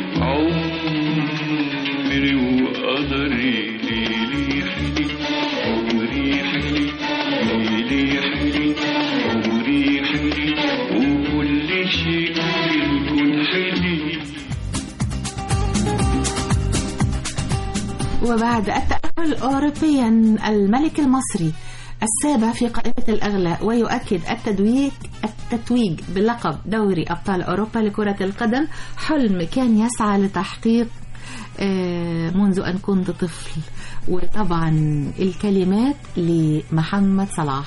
عمري وقدري ليلي حلي عمري حلي ليلي حلي عمري حلي وكل شيء في الكون حلي وبعد التأهل أوروبيا الملك المصري السابع في قائمة الأغلى ويؤكد التدويج التتويج بلقب دوري أبطال أوروبا لكرة القدم حلم كان يسعى لتحقيق آه، منذ أن كنت طفل وطبعا الكلمات لمحمد صلاح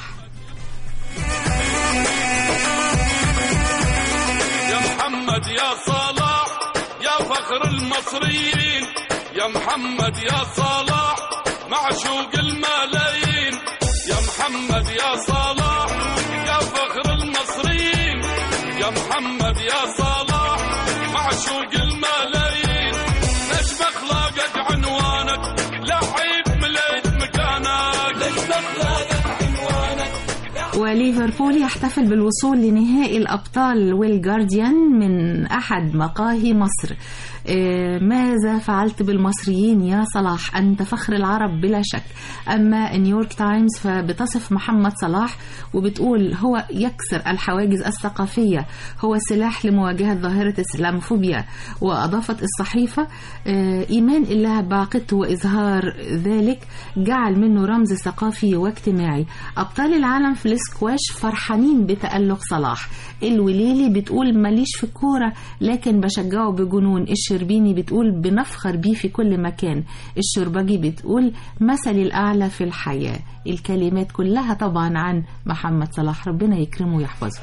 يا محمد يا صلاح يا فخر المصريين يا محمد يا صلاح معشوق الملايين يا محمد يا صلاح يا فخر المصريين يا محمد يا صلاح معشوق الملايين نجم اخلاقك عنوانك لعيب مليت مكانك نجم اخلاقك عنوانك وليفربول يحتفل بالوصول لنهائي الأبطال والجارديان من أحد مقاهي مصر آه، ماذا فعلت بالمصريين يا صلاح أنت فخر العرب بلا شك أما نيويورك تايمز فبتصف محمد صلاح وبتقول هو يكسر الحواجز الثقافية هو سلاح لمواجهة ظاهرة الإسلاموفوبيا وأضافت الصحيفة آه، إيمان الله بعقدته وإظهار ذلك جعل منه رمز ثقافي واجتماعي أبطال العالم في السكواش فرحانين بتألق صلاح الوليلي بتقول ماليش في الكورة لكن بشجعه بجنون الشربيني بتقول بنفخر بيه في كل مكان الشربجي بتقول مثلي الأعلى في الحياة الكلمات كلها طبعا عن محمد صلاح ربنا يكرمه ويحفظه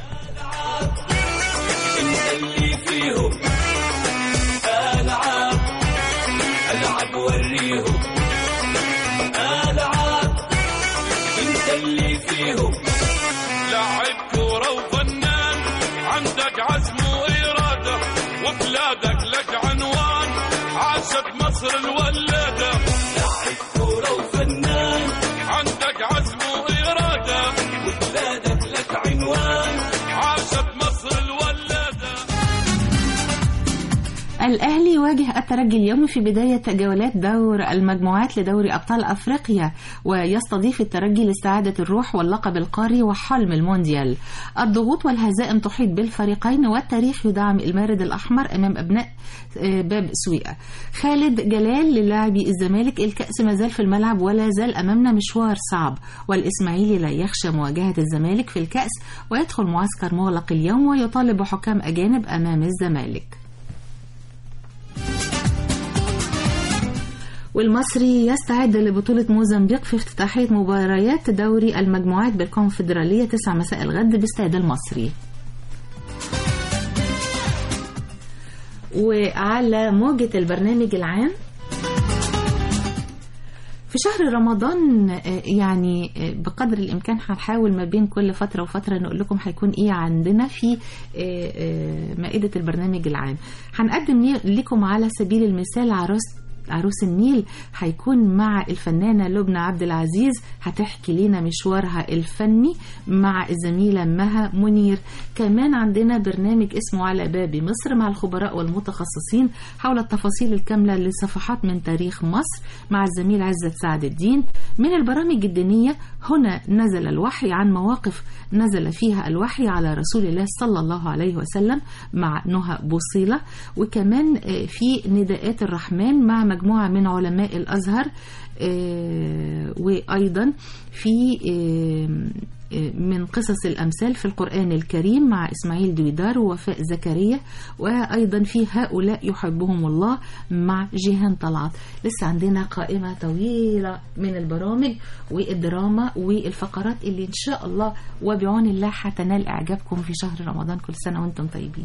اللي فيهم ألعاب ألعب وريهم ألعاب انت اللي فيهم لاعب كورة وفنان عندك عزم وإرادة وبلادك لك عنوان عاشت مصر الولادة لاعب كورة وفنان عندك عزم وإرادة وبلادك لك عنوان عاشت مصر الولادة الأهلي يواجه الترجي اليوم في بداية جولات دور المجموعات لدوري أبطال أفريقيا ويستضيف الترجي لاستعادة الروح واللقب القاري وحلم المونديال الضغوط والهزائم تحيط بالفريقين والتاريخ يدعم المارد الأحمر أمام أبناء آه، باب سويقة خالد جلال للاعبي الزمالك الكأس ما زال في الملعب ولا زال أمامنا مشوار صعب والإسماعيلي لا يخشى مواجهة الزمالك في الكأس ويدخل معسكر مغلق اليوم ويطالب بحكام أجانب أمام الزمالك والمصري يستعد لبطولة موزمبيق في افتتاحية مباريات دوري المجموعات بالكونفدرالية 9 مساء الغد باستاد المصري وعلى موجة البرنامج العام في شهر رمضان آه، يعني آه، بقدر الامكان هنحاول ما بين كل فتره وفتره نقول لكم هيكون ايه عندنا في آه، آه، مائده البرنامج العام هنقدم لي- لكم على سبيل المثال عروس عروس النيل هيكون مع الفنانة لبنى عبد العزيز هتحكي لنا مشوارها الفني مع الزميلة مها منير كمان عندنا برنامج اسمه على باب مصر مع الخبراء والمتخصصين حول التفاصيل الكاملة لصفحات من تاريخ مصر مع الزميل عزت سعد الدين من البرامج الدينية هنا نزل الوحي عن مواقف نزل فيها الوحي على رسول الله صلى الله عليه وسلم مع نهى بوصيلة وكمان آه، في نداءات الرحمن مع مجموعة من علماء الأزهر آه، وأيضا في آه، آه، من قصص الأمثال في القرآن الكريم مع إسماعيل دويدار ووفاء زكريا وأيضا في هؤلاء يحبهم الله مع جيهان طلعت لسه عندنا قائمة طويلة من البرامج والدراما والفقرات اللي إن شاء الله وبعون الله هتنال إعجابكم في شهر رمضان كل سنة وأنتم طيبين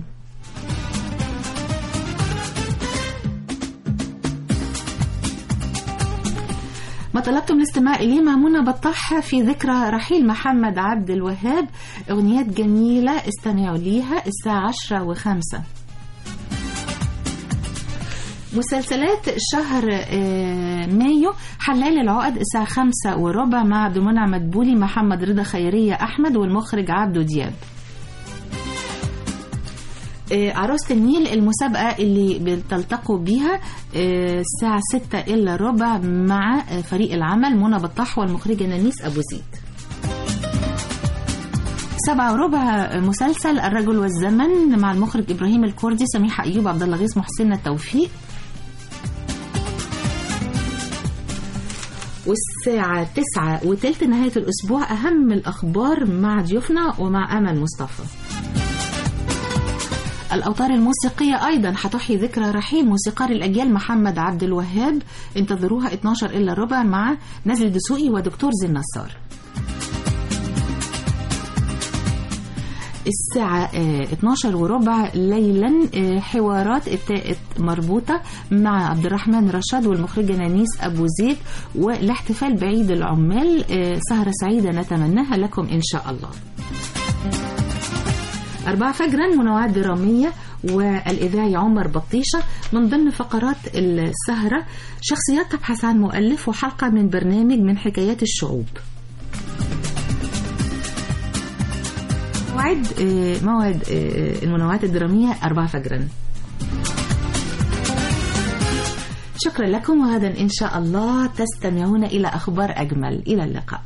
ما طلبتم الاستماع إليه مع منى بطاح في ذكرى رحيل محمد عبد الوهاب أغنيات جميلة استمعوا ليها الساعة عشرة وخمسة مسلسلات شهر آه، مايو حلال العقد الساعة خمسة وربع مع عبد المنعم مدبولي محمد رضا خيرية أحمد والمخرج عبده دياب آه، عروسة النيل المسابقة اللي بتلتقوا بيها آه، الساعة ستة إلا ربع مع آه، فريق العمل منى بطاح والمخرجة نانيس أبو زيد سبعة وربع مسلسل الرجل والزمن مع المخرج إبراهيم الكردي سميحة أيوب عبد الله غيث محسن التوفيق والساعة تسعة وتلت نهاية الأسبوع أهم الأخبار مع ضيوفنا ومع أمل مصطفى الأوتار الموسيقية أيضا هتحيي ذكرى رحيل موسيقار الأجيال محمد عبد الوهاب انتظروها 12 إلا ربع مع نزل دسوقي ودكتور زي النصار الساعة آه، 12 وربع ليلا آه، حوارات التاء مربوطة مع عبد الرحمن رشاد والمخرجة نانيس أبو زيد والاحتفال بعيد العمال آه، سهرة سعيدة نتمناها لكم إن شاء الله أربعة فجرا منوعات درامية والإذاعي عمر بطيشة من ضمن فقرات السهرة شخصيات تبحث عن مؤلف وحلقة من برنامج من حكايات الشعوب موعد آه، موعد آه، المنوعات الدرامية أربعة فجرا شكرا لكم وغدا إن شاء الله تستمعون إلى أخبار أجمل إلى اللقاء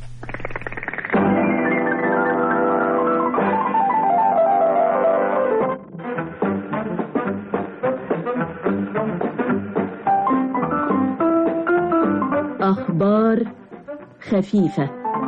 أخبار خفيفة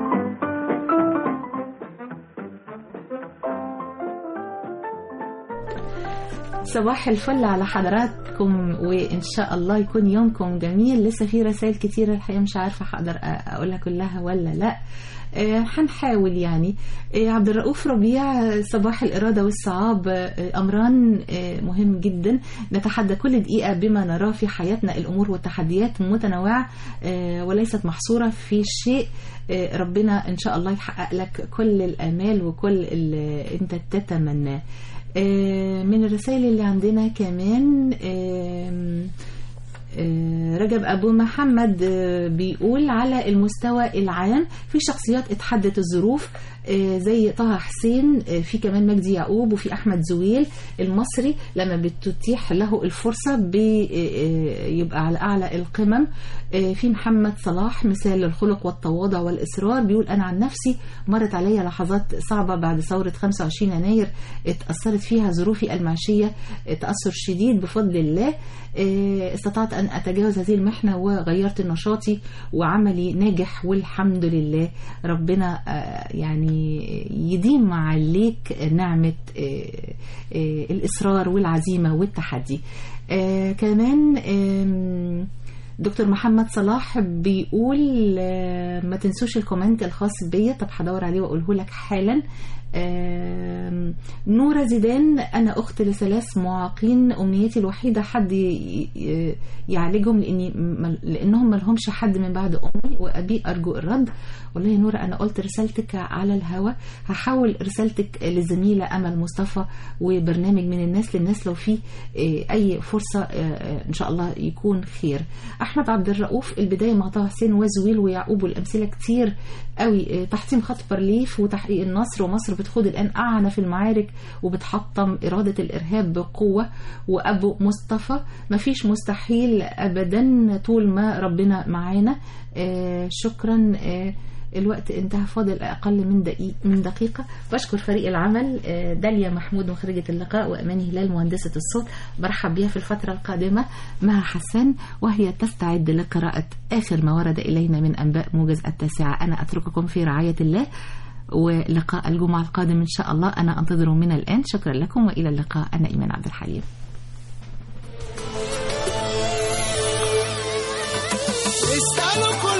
صباح الفل على حضراتكم وإن شاء الله يكون يومكم جميل لسه في رسائل كتيرة الحقيقة مش عارفة هقدر أ- أقولها كلها ولا لأ آه، هنحاول يعني آه، عبد الرؤوف ربيع آه، صباح الإرادة والصعاب آه، أمران آه، مهم جدا نتحدى كل دقيقة بما نراه في حياتنا الأمور والتحديات متنوعة آه، وليست محصورة في شيء آه، ربنا إن شاء الله يحقق لك كل الآمال وكل اللي أنت تتمناه آه، من الرسائل اللي عندنا كمان آم، آه، رجب أبو محمد آه، بيقول على المستوى العام في شخصيات اتحدت الظروف آه، زي طه حسين آه، في كمان مجدي يعقوب وفي أحمد زويل المصري لما بتتيح له الفرصة بيبقى على أعلى القمم آه، في محمد صلاح مثال للخلق والتواضع والإصرار بيقول أنا عن نفسي مرت عليا لحظات صعبة بعد ثورة 25 يناير اتأثرت فيها ظروفي المعيشية تأثر شديد بفضل الله آه، استطعت أن أتجاوز هذه المحنة وغيرت نشاطي وعملي ناجح والحمد لله ربنا آه، يعني يديم عليك نعمة آه، آه، الإصرار والعزيمة والتحدي آه، كمان آم، دكتور محمد صلاح بيقول آه، ما تنسوش الكومنت الخاص بيا طب هدور عليه واقوله لك حالا آم، نورة زيدان أنا أخت لثلاث معاقين أمنيتي الوحيدة حد ي- ي- يعالجهم لأني مل- لأنهم ملهمش حد من بعد أمي وأبي أرجو الرد والله يا نورة أنا قلت رسالتك على الهوا هحاول رسالتك للزميلة أمل مصطفى وبرنامج من الناس للناس لو في آه، أي فرصة آه، آه، إن شاء الله يكون خير أحمد عبد الرؤوف البداية مع طه حسين وزويل ويعقوب والأمثلة كتير قوي آه، تحطيم خط بارليف وتحقيق النصر ومصر بتخوض الآن أعنى في المعارك وبتحطم إرادة الإرهاب بقوة وأبو مصطفى مفيش مستحيل أبدا طول ما ربنا معانا آه، شكرا آه، الوقت انتهى فاضل أقل من دقيق من دقيقة بشكر فريق العمل آه، داليا محمود مخرجة اللقاء وأماني هلال مهندسة الصوت برحب بها في الفترة القادمة مع حسان وهي تستعد لقراءة آخر ما ورد إلينا من أنباء موجز التاسعة أنا أترككم في رعاية الله ولقاء الجمعة القادم إن شاء الله أنا أنتظر من الآن شكرا لكم وإلى اللقاء أنا إيمان عبد الحليم اسألوا كل